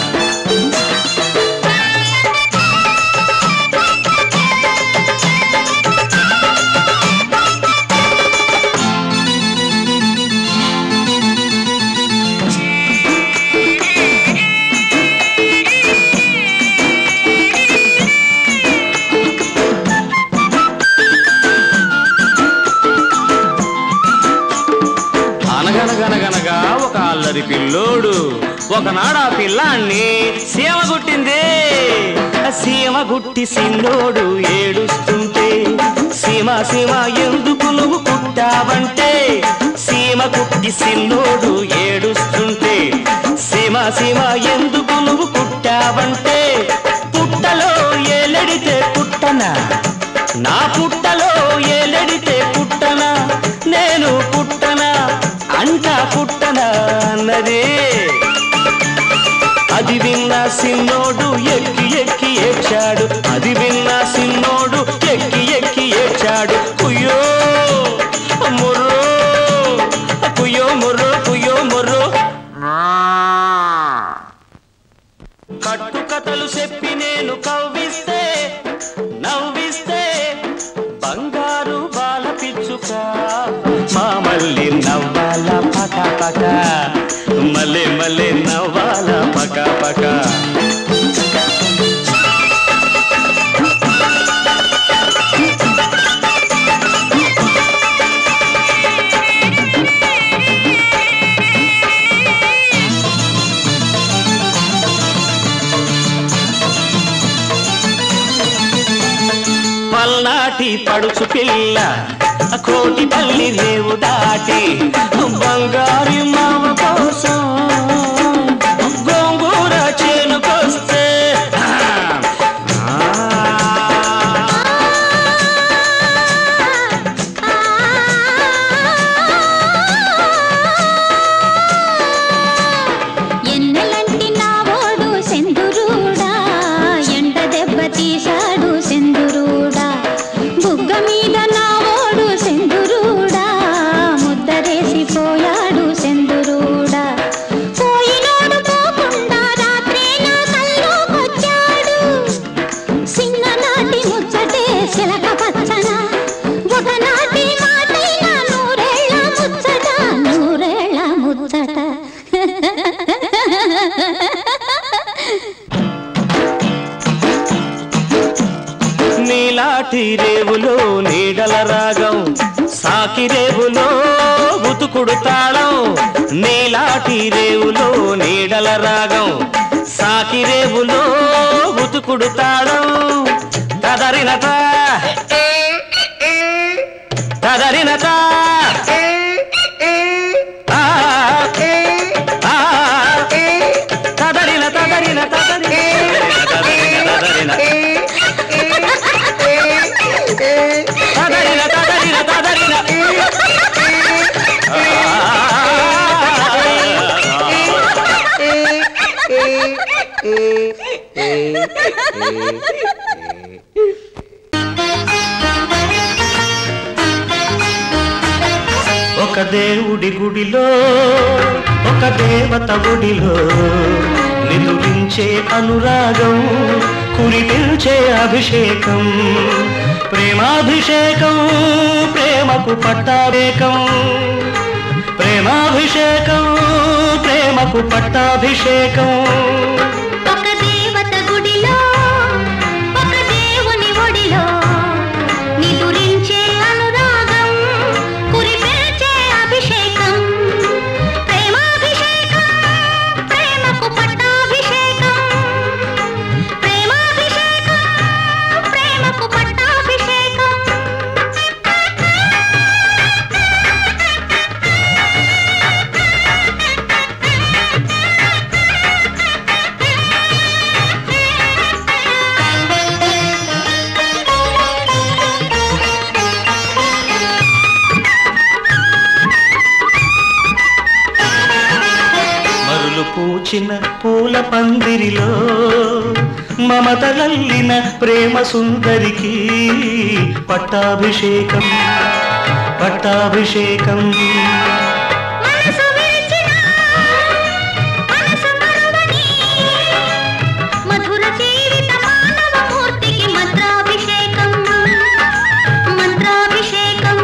అనగనగనగనగా ఒక అల్లరి పిల్లోడు ఒకనాడు ఆ పిల్లాన్ని సీమ గుట్టింది సీమ గుట్టి సిన్నోడు ఏడుస్తుంటే సీమ సీమ ఎందుకు నువ్వు కుట్టావంటే సీమ కుట్టి సిన్నోడు ఏడుస్తుంటే సీమ సీమ ఎందుకు నువ్వు కుట్టావంటే పుట్టలో ఏలడితే పుట్టనా నా పుట్టలో ఏలడితే పుట్టనా నేను పుట్టనా అంట పుట్టనా అన్నది అది విన్న సిన్నోడు ఎక్కి ఎక్కి ఏడ్చాడు అది విన్న సిన్నోడు ఎక్కి ఎక్కి ఏడ్చాడు కుయ్యో ముర్రో కుయ్యో ముర్రో కుయ్యో ముర్రో కట్టు కథలు చెప్పి నేను కవ్విస్తే నవ్విస్తే బంగారు బాల పిచ్చుక మా మళ్ళీ నవ్వాల పక పక మళ్ళీ మళ్ళీ నవ్వాల పక పక పల్నాటి పడుచు పిల్ల కోటి పల్లి రేవు దాటి బంగారు మామ కోసం గోంగూర చేనుకొస్తే ఆ, ఎన్నెలంటి నా ఓడు సెందురూడా ఎండ దెబ్బ తీశాడు సెందురూడా బుగ్గ మీద నా ఓడు సెందురూడా ముద్దరేసి పోయాడు సెందురూడా పోయినోడు పోకుండా రాత్రే నా కల్లోకొచ్చాడు చిన్ననాటి ముచ్చటే చిలక పచ్చన ఒకనాటి మాటైన నూరేళ్ళ ముచ్చట నూరేళ్ళ ముచ్చట నీలాటి రేవులో నీడల రాగం సాకి రేవులో ఉతుకుడు తాళం నీలాటి రేవులో నీడల రాగం సాకిరేవులో ఉతుకుడు తాళం తదరినత తదరినత ఆ, ఆ, తదరిన తదరిన తదరిన తదరిన తదరిన తదరిన తదరిన తదరిన ఒక దేవుడి గుడిలో ఒక దేవత గుడిలో నిదురించే అనురాగం కురిపించే అభిషేకం ప్రేమాభిషేకం ప్రేమకు పట్టాభిషేకం ప్రేమాభిషేకం ప్రేమకు పట్టాభిషేకం ఒక దేవత గుడిలో ఒక దేవుని ఒడిలో నిదురించే అనురాగం కురిపించే అభిషేకం ప్రేమాభిషేకం ప్రేమకు పట్టాభిషేకం ప్రేమాభిషేకం ప్రేమకు పట్టాభిషేకం మరులు పూచిన పూల పందిరిలో మమతలల్లిన ప్రేమ సుందరికి పట్టాభిషేకం పట్టాభిషేకం మనసు విరిచిన మనసు మరువని మధుర జీవిత మానవ మూర్తికి మంత్రాభిషేకం మంత్రాభిషేకం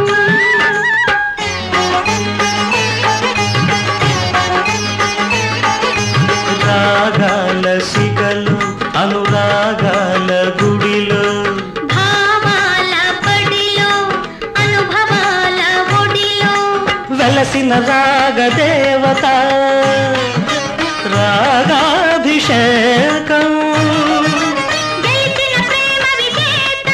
రాగాల సిగలు అనురాగాల గుడిలో భావాల బడిలో అనుభవాల ఒడిలో వెలసిన రాగదేవత రాగాభిషేకం గెలిచిన ప్రేమ విజేత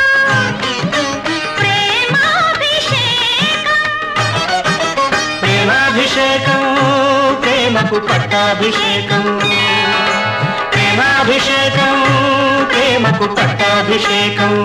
ప్రేమాభిషేకం ప్రేమాభిషేకం ప్రేమకు పట్టాభిషేకం ప్రేమాభిషేకం ప్రేమకు పట్టాభిషేకం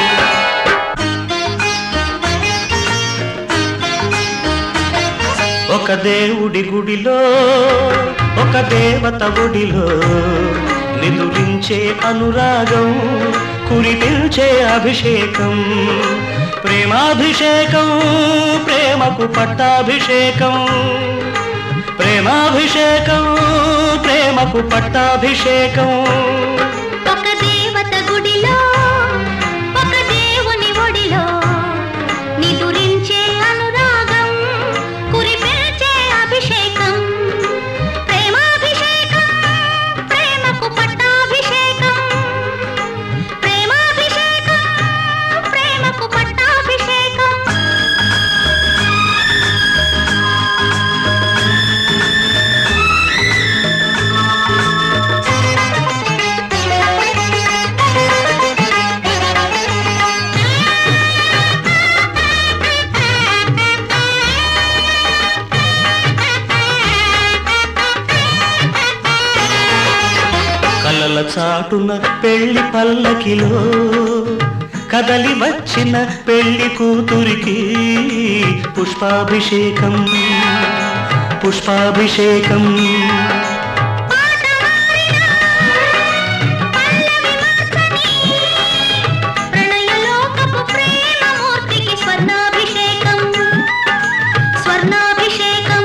ఒక దేవుడి గుడిలో ఒక దేవత గుడిలో నిదురించే అనురాగం కురిపించే అభిషేకం ప్రేమాభిషేకం ప్రేమకు పట్టాభిషేకం ప్రేమాభిషేకం ప్రేమకు పట్టాభిషేకం ఒక దేవత గుడిలో ఒక దేవుని ఒడిలో నిదురించే అనురాగం కురిపించే అభిషేకం ప్రేమాభిషేకం ప్రేమకు పట్టాభిషేకం ప్రేమాభిషేకం ప్రేమకు పట్టాభిషేకం కలల చాటున పెళ్లి పల్లకిలో కదలి వచ్చిన పెళ్లి కూతురికి పుష్పాభిషేకం పుష్పాభిషేకం ప్రణయలోకపు ప్రేమమూర్తికి స్వర్ణాభిషేకం స్వర్ణాభిషేకం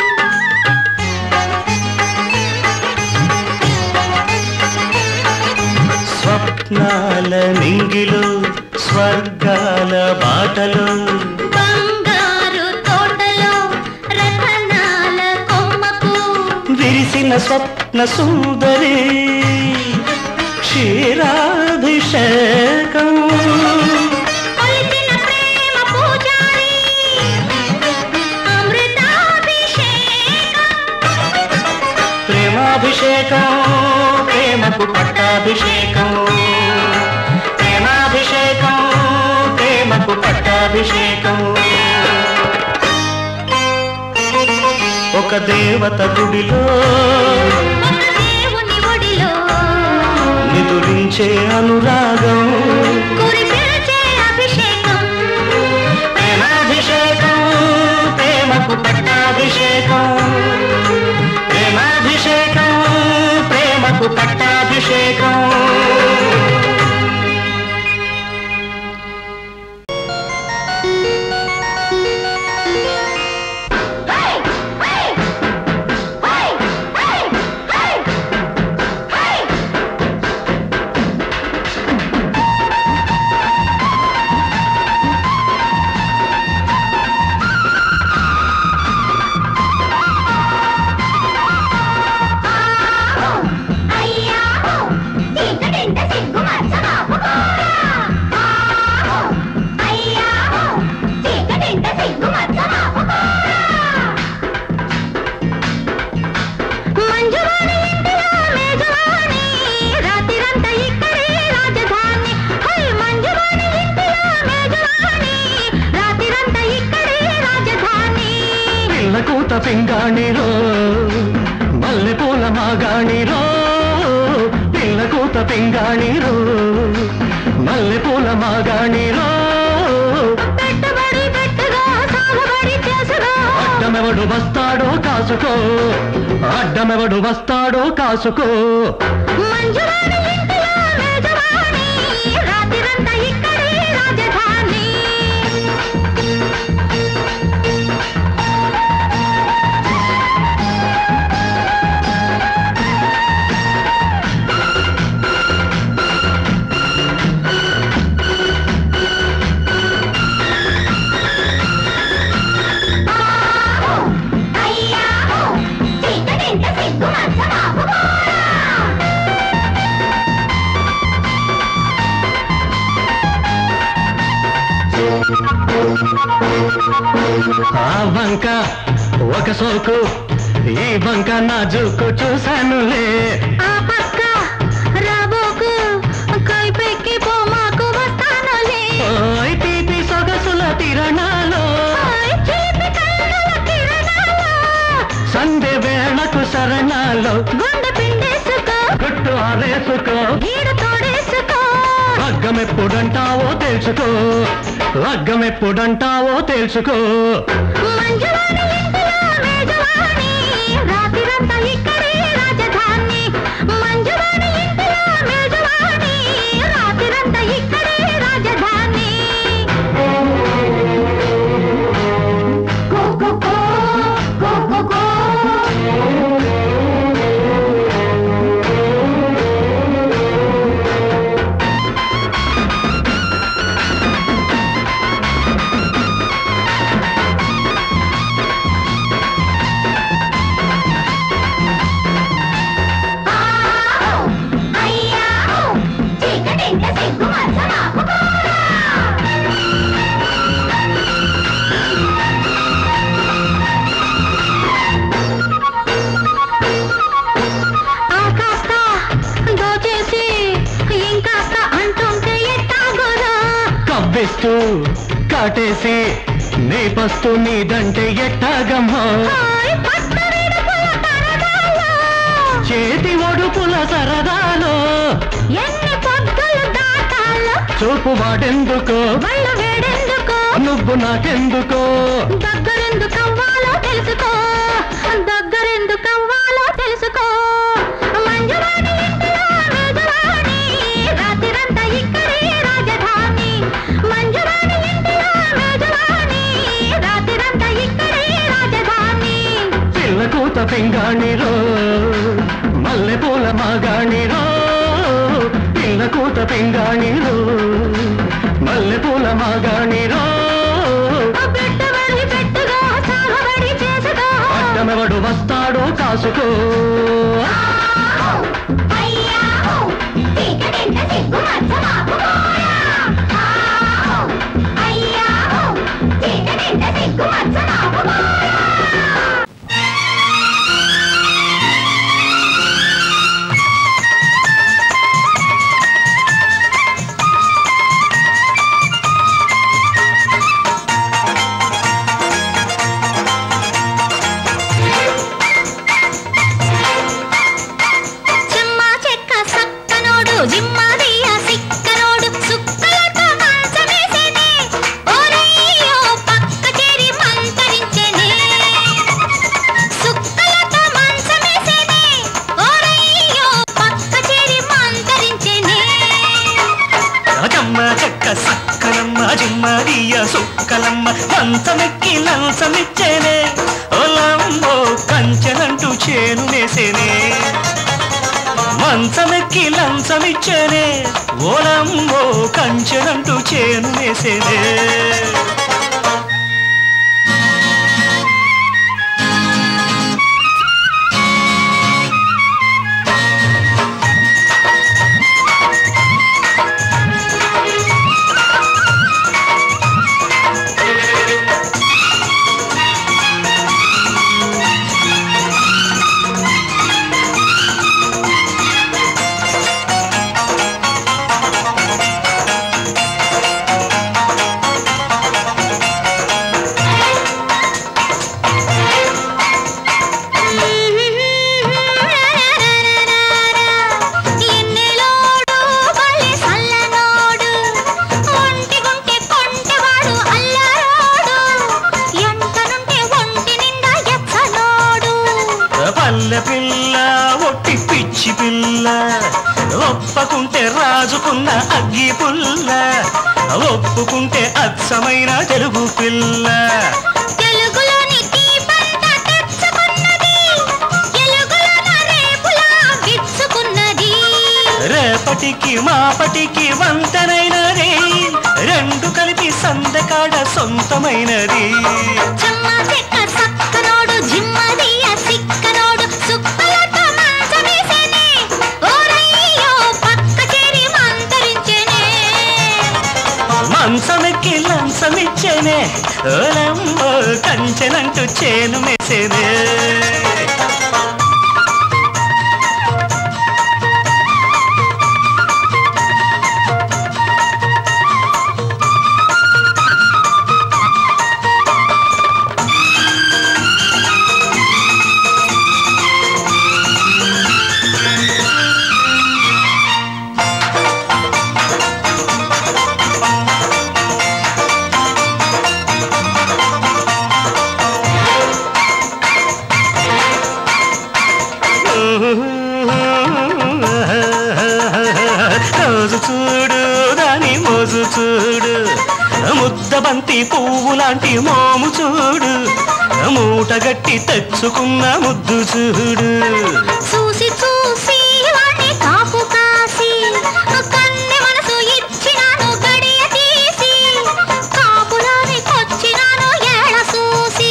స్వప్నాల నింగిలో స్వర్గాల బాటలో బంగారు తోటలో రతనాల కొమ్మకు విరిసిన స్వప్న సుందరి క్షీరాభిషేకం కొలిచిన ప్రేమ పూజారి అమృతాభిషేకం ప్రేమాభిషేకం పట్టాభిషేకం ఒక దేవత గుడిలో ఒక దేవుని ఒడిలో నిదురించే అనురాగం కురిపించే అభిషేకం ప్రేమాభిషేకం ప్రేమకు పట్టాభిషేకం ప్రేమాభిషేకం ప్రేమకు పట్టాభిషేకం మంజువాణి ఇంటిలో మేజవాణి రాత్రిరంతా ఇక్కడే రాజధాని హై మంజువాణి ఇంటిలో మేజవాణి రాత్రిరంతా ఇక్కడే రాజధాని పిల్లకూత పింగాణిరో మల్లెపూల మాగాణిరో పిల్లకూత పింగాణిరో మల్లెపూల మాగాణిరో పెట్టుబడి పెట్టుగా సాగుబడి చేసుగా అడ్డమెవడు వస్తాడో కాసుకో అడ్డమెవడు వస్తాడో కాసుకో మంజువాణి ఇంటిలో మేజవాణి రాత్రిరంతా ఇక్కడే రాజధాని ఆ వంక ఒక సోకు ఈ వంక నా జూకు చూశానులే ఆ పక్క రాబోకు కైపెక్కి పోమాకు వస్తానులే ఓయ్ తీపి సొగసుల తిరణాలో ఓయ్ చీపి కన్నుల కిరణాలు సంధ్య వేళకు శరణాలో గుండె పిండేసుకో గుట్టు ఆరేసుకో గీడు తోడేసుకో లగ్గమెప్పుడంటావో తెలుసుకో లగ్గమెప్పుడంటావో తెలుసుకో మంజువాణి ఇంటిలో మేజవాణి రాత్రిరంతా ఇక్కడే రాజధాని మంజువాణి ఇంటిలో మేజవాణి రాత్రిరంతా ఇక్కడే రాజధాని కో కో కో కో కో కో ఆ కాస్త దోచేసి ఇంకాస్త అంటుంటే ఎట్టాగోరా కవ్విస్తూ కాటేసి నీ పస్తు నీదంటే ఎట్టాగమ్మో హాయ్ పట్టు విడుపుల పరదాలో చేతి ఒడుపుల సరదాలో ఎన్ని పొద్దులు దాటాలో చూపు వాడెందుకో వల్ల వేడెందుకో నువ్వు నాకెందుకో దగ్గరెందుకు అవ్వాలో తెలుసుకో దగ్గరెందుకు అవ్వాలో తెలుసుకో మంజువాణి ఇంటిలో మేజవాణి రాత్రిరంతా ఇక్కడే రాజధాని మంజువాణి ఇంటిలో మేజవాణి రాత్రిరంతా ఇక్కడే రాజధాని పిల్లకూత పింగాణిరో మల్లెపూల మాగాణిరో పిల్లకూత పింగాణిరో మల్లెపూల మాగాణిరో పెట్టుబడి పెట్టుగా సాగుబడి చేసుకో అడ్డమెవడు వస్తాడో కాసుకో జిమ్మదియ సుక్కలమ్మ మంచమెక్కి లంచమిచ్చేనే ఓలమ్మో కంచెనంటూ చేను వేసేనే మంచమెక్కి లంచమిచ్చేనే ఓలమ్మో కంచెనంటూ చేను వేసేనే ఎన్నెలోడు బలి సల్లనోడు ఒంటిగుంటే కొంటెవాడు అల్లరోడు ఎంటనుంటే ఒంటి నిండా ఎచ్చనోడు పల్లె పిల్ల ఒట్టి పిచ్చి పిల్ల ఒప్పకుంటే రాజుకున్న అగ్గి పుల్ల ఒప్పుకుంటే అచ్చమైన తెలుగు పిల్ల తెలుగులోని దీపంత తెచ్చుకున్నది ఎలుగులోన రేపులా విచ్చుకున్నది రేపటికి మాపటికి వంతనైనది రెండు కలిపి సందకాడ సొంతమైనది చెమ్మ చెక్క సక్కనోడు జిమ్మదియ సిక్కనోడు సుక్కలతో మంచమేసేనే ఓరయ్యో పక్క చేరి మంతరించెనే మంచమెక్కి లంచమిచ్చేనే ఓలమ్మో కంచెనంటూ చేను మెసేనే రోజు చూడు దాని మోజు చూడు ముద్దబంతి పువ్వు లాంటి మోము చూడు మూటగట్టి తెచ్చుకున్న ముద్దు చూడు చూసి చూసి వాణ్ణి కాపు కాసి కన్నె మనసు ఇచ్చినాను గడియ తీసి కాపురాని కొచ్చినాను ఏళ చూసి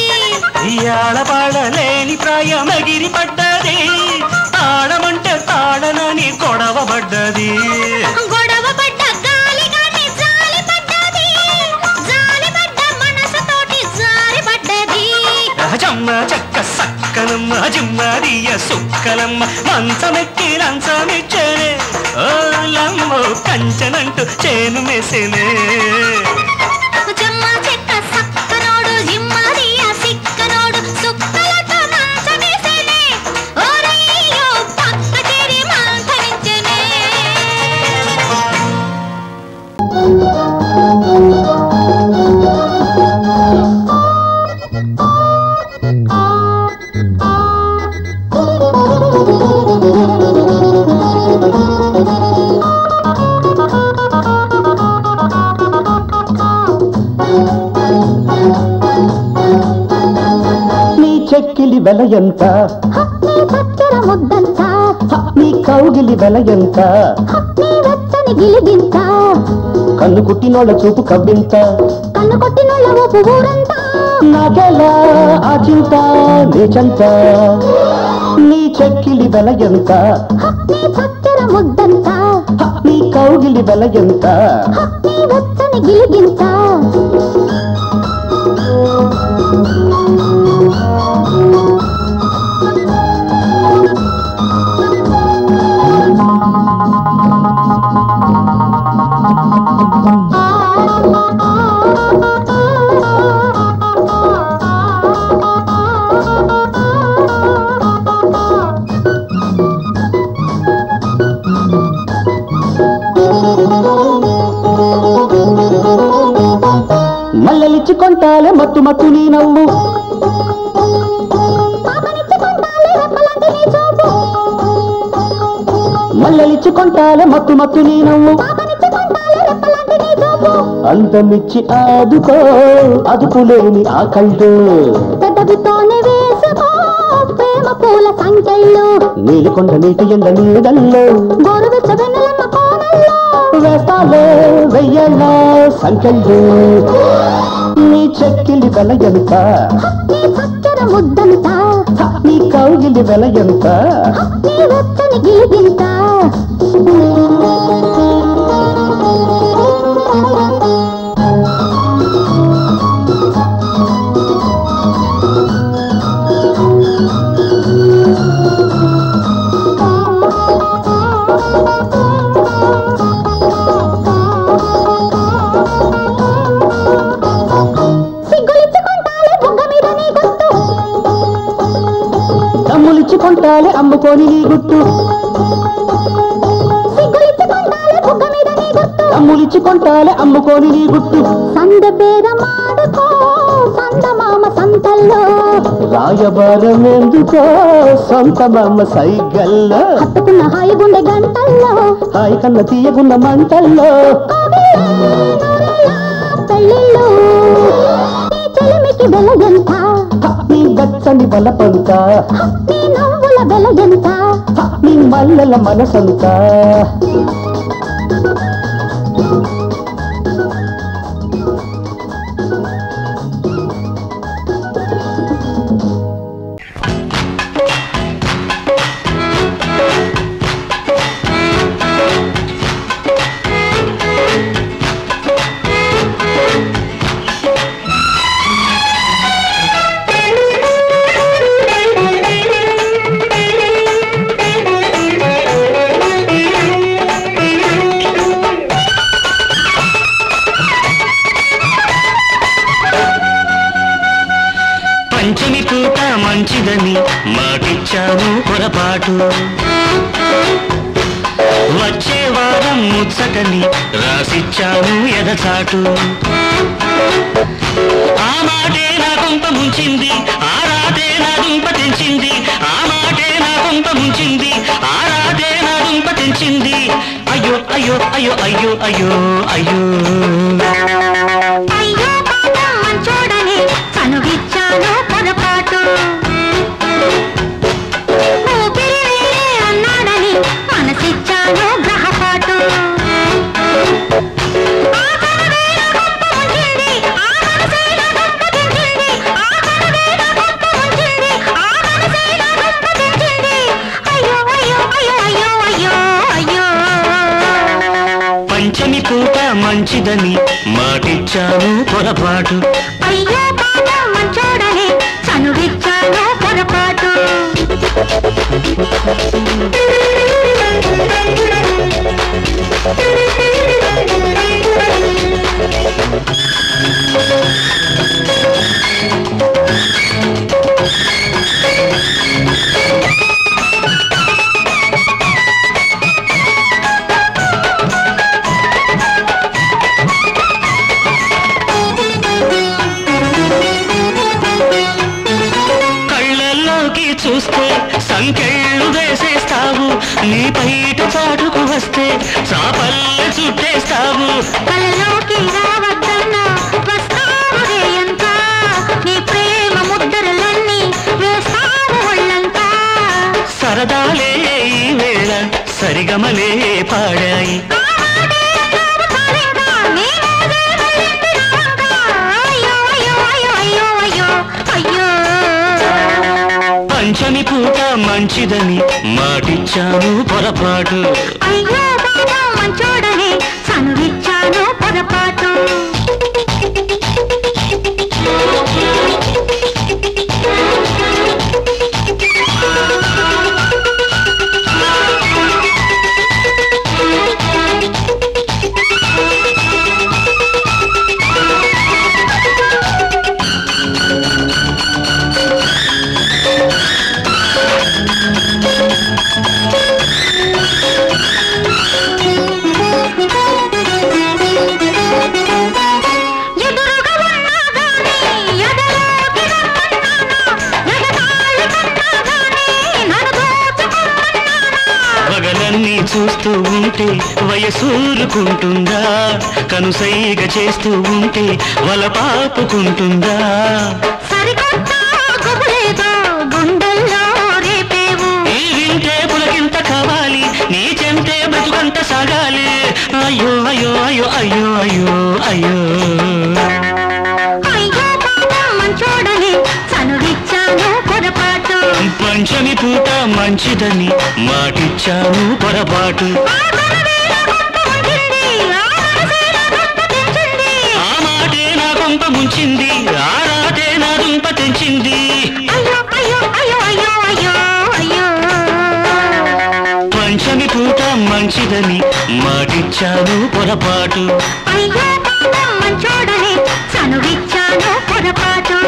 ఇయాళ ప్రాయం ఎగిరి పడ్డది ఆడమంటే తాడనని కొడవబడ్డది గొడవ పడ్డ గాలి గాని జాలి పడ్డది జాలి పడ్డ మనసుతోటి జారి పడ్డది జమ్మ చెక్క సక్కనమ్మ జిమ్మరియ సుక్కలమ్మ మంచమెక్కి లంచమిచ్చనే ఓలమ్మ కంచనంటూ చేను మెసినే జమ్మ చెక్క సక్కనోడు జిమ్మదియ సిక్కనోడు సుక్కలతో మంచమేసేనే ఓరయ్యో పక్క చేరి మంతరించెనే నీ చెక్కిలి వెల ఎంత నీ చక్కెర ముద్దంత హ, నీ కౌగిలి వెల ఎంత నీ వెచ్చని గిలిగింత కన్ను కుట్టినోళ్ళ చూపు కవ్వింత కన్ను కొట్టినోళ్ళ ఊపు ఊరంతా నాకెలా ఆ చింత నీచంత నీ చెక్కిలి వెల ఎంత నీ చక్కెర ముద్దంత హ, నీ కౌగిలి వెల ఎంత నీ వెచ్చని గిలిగింత మల్లెలిచ్చి కొంటాలే మత్తు మత్తు నీ నవ్వు పాపనిచ్చుకుంటాలే రెప్పలాంటి నీ చూపు మల్లెలిచ్చి కొంటాలే మత్తు మత్తు నీ నవ్వు పాపనిచ్చుకుంటాలే రెప్పలాంటి నీ చూపు అందమిచ్చి ఆదుకో అదుపులేని ఆ కళ్ళు పెదవితోనే వేసుకో ప్రేమ పూల సంఖ్యలు నీలికొండ నీటి ఎండ నీడల్లో గోరువెచ్చ వెన్నెలమ్మ కోనల్లో వేస్తాలే వెయ్యళ్ళ సంఖ్యలు నీ చెక్కిలి వెల ఎంత నీ చక్కెర ముద్దంతా నీ కౌగిలి వెల ఎంత నీ వెచ్చని గిలిగింత సిగ్గులిచ్చుకుంటాలే బుగ్గ మీద నీ గుర్తు తమ్ములిచ్చి కొంటాలే అమ్ముకొని నీ గుట్టు సిగ్గులిచ్చుకుంటాలే బుగ్గ మీద నీ గుర్తు తమ్ములిచ్చి కొంటాలే అమ్ముకొని నీ గుట్టు సంద బేరమాడుకో సందమామ సంతల్లో రాయబారం ఎందుకో సొంత మమ్మ సైగల్లో హత్తుకున్న హాయి గుండె గంటల్లో హాయి కన్న తీయగున్న మంటల్లో పెళ్ళిళ్ళు నీ చెలిమికి వెల ఎంత నీ వెచ్చని బలపంత నీ నవ్వుల వెల ఎంత నీ మల్లెల మనసంతా పంచమి పూట మంచిదని మాటిచ్చాను పొరపాటు వచ్చే వారం ముచ్చటని రాసిచ్చాను ఎదచాటు ఆ మాటే నా కొంప ముంచింది ఆ రాతే నా దుంప తెంచింది ఆ మాటే నా కొంప ముంచింది ఆ రాతే నా దుంప తెంచింది అయ్యో అయ్యో అయ్యో అయ్యో అయ్యో అయ్యో అయ్యో పాపం మంచోడని కనుగిచ్చాను పొరపాటు ఊపిరి వేరే అన్నాడని మనసిచ్చాను గ్రహపాటు ఆ కనువే నా గొప్ప ముంచింది, ఆ మనసే నా గొప్ప తెంచింది. ఆ కనువే నా గొప్ప ముంచింది, ఆ మనసే నా గొప్ప తెంచింది. అయ్యో అయ్యో అయ్యో అయ్యో అయ్యో అయ్యో పంచమి పూట మంచిదని మాటిచ్చాను పొరపాటు అయ్యో పాపం మంచోడని చనువిచ్చాను పొరపాటు కళ్ళల్లోకి చూస్తే సంకెళ్ళు వేసేస్తావు నీ బయట చాటుకు వస్తే చాపల్లె చుట్టేస్తావు కలలోకి రావద్దన్నా వస్తావు రేయంతా నీ ప్రేమ ముద్దరలన్నీ వేస్తావు ఒళ్ళంతా సరదాలే ఈ వేళ సరిగమలే పాడాయి పంచమి పూట మంచిదని మాటిచ్చాను పొరపాటు పొరపాటు వయసూరుకుంటుందా కనుసైగ చేస్తూ ఉంటే వల పాపుకుంటుందా సరికొత్త గుబులేదో గుండెల్లో రేపేవు నీ వింటే పులకింత కావాలి నీ చెంతే బతుకంత సాగాలి అయ్యో అయ్యో అయ్యో అయ్యో అయ్యో అయ్యో అయ్యో పాపం మంచోడని చనువిచ్చాను పొరపాటు పంచమి పూట మంచిదని మాటిచ్చాను పొరపాటు ఆ కనవేల గొప్ప ఉండింది, ఆ మనసేల గొప్ప తెంచింది. ఆ మాటే నా కొంప ముంచింది ఆ రాటే నా దుంప తెంచింది అయ్యో అయ్యో అయ్యో అయ్యో అయ్యో అయ్యో పంచమి పూట మంచిదని మాటిచ్చాను పొరపాటు అయ్యో పాపం మంచోడని చనువిచ్చాను పొరపాటు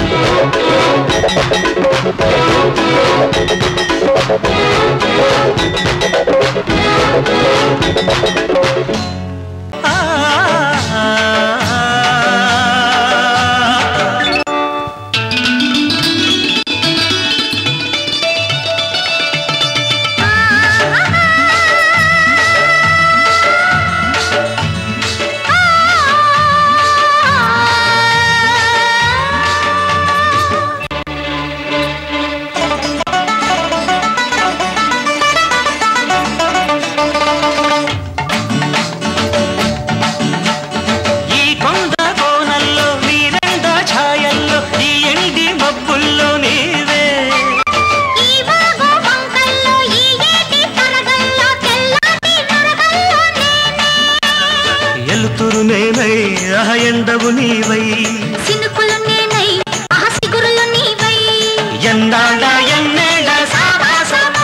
ఈ కొండ కోనల్లో నీరెండ ఛాయల్లో ఈ ఎండి మబ్బుల్లో నీవే ఈ వాగు వంకల్లో ఈ ఏటి తరగల్లో తెల్లాటి నరగల్లో నేనే ఎలుతురు నేనై ఆ ఎండవు నీవై సినుకులు నేనై ఆ సిగురులు నీవై ఎన్నాళ్ళ ఎన్నేళ్ళ సావాసమా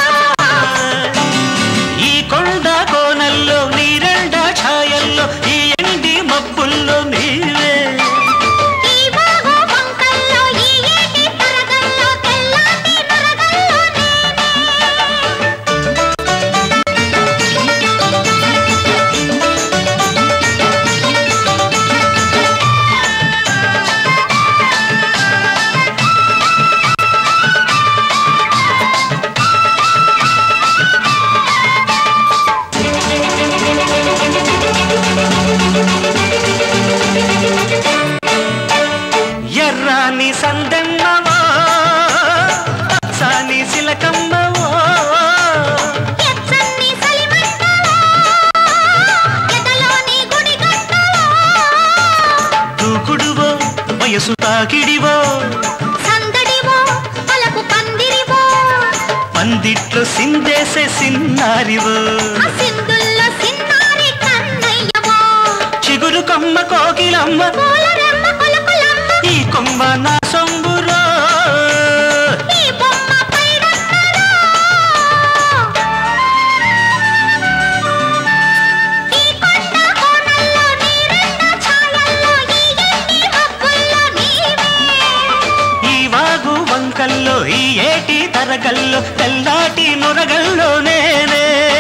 ఈ కొండ కోనల్లో నీరెండ ఛాయల్లో ఈ ఎండి మబ్బుల్లో నీవే ఈ వాగు వంకల్లో ఈ ఏటి తరగల్లో తెల్లాటి నరగల్లో నేనే ఎర్రాని సందన్నమో పచ్చాని సిలకమ్మవో ఎచ్చని సలిమంటలో ఎదలోని గుడిగంటలో దూకుడువో వయసు తాకిడివో సందడివో పలకు పందిరివో పందిట్లో సిందేసే సిన్నారివో ఆ సింధుల్లో సిన్నారి కన్నయ్యవో చిగురు కొమ్మ కోకిలమ్మ పూలరెమ్మ కొలకులమ్మ ఈ కొమ్మ నా సొంబురో ఈ బొమ్మ పైడన్నలో ఈ కొండ కోణల్లో నీరెండ ఛాయల్లో ఈ ఎండి మబ్బుల్లో నీవే ఈ వాగు వంకల్లో ఈ ఏటి తరగల్లో తెల్లాటి నొరగల్లో నేనే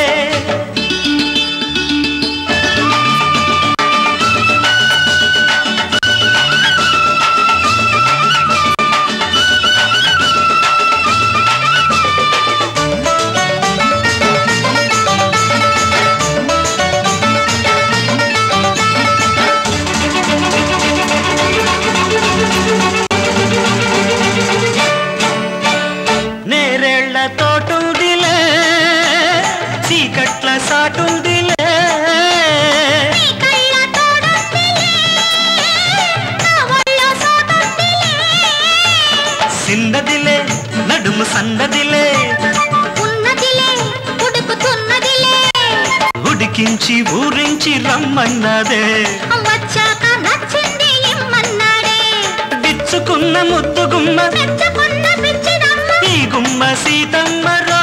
నేరేళ్ల తోటుందిలే చీకట్ల సాటుందిలే నీ కళ్ళ తోడుందిలే నా ఒళ్ళో సోతుందిలే సిన్నదిలే నడుము సన్నదిలే ఉన్నదిలే ఉడుకుతున్నదిలే ఉడికించి ఊరించి రమ్మన్నదే వచ్చాక నచ్చింది ఇమ్మన్నాడే విచ్చుకున్న ముద్దు గుమ్మ మెచ్చుకున్న పిచ్చిదమ్మ ఈ గుమ్మ సీతమ్మ రో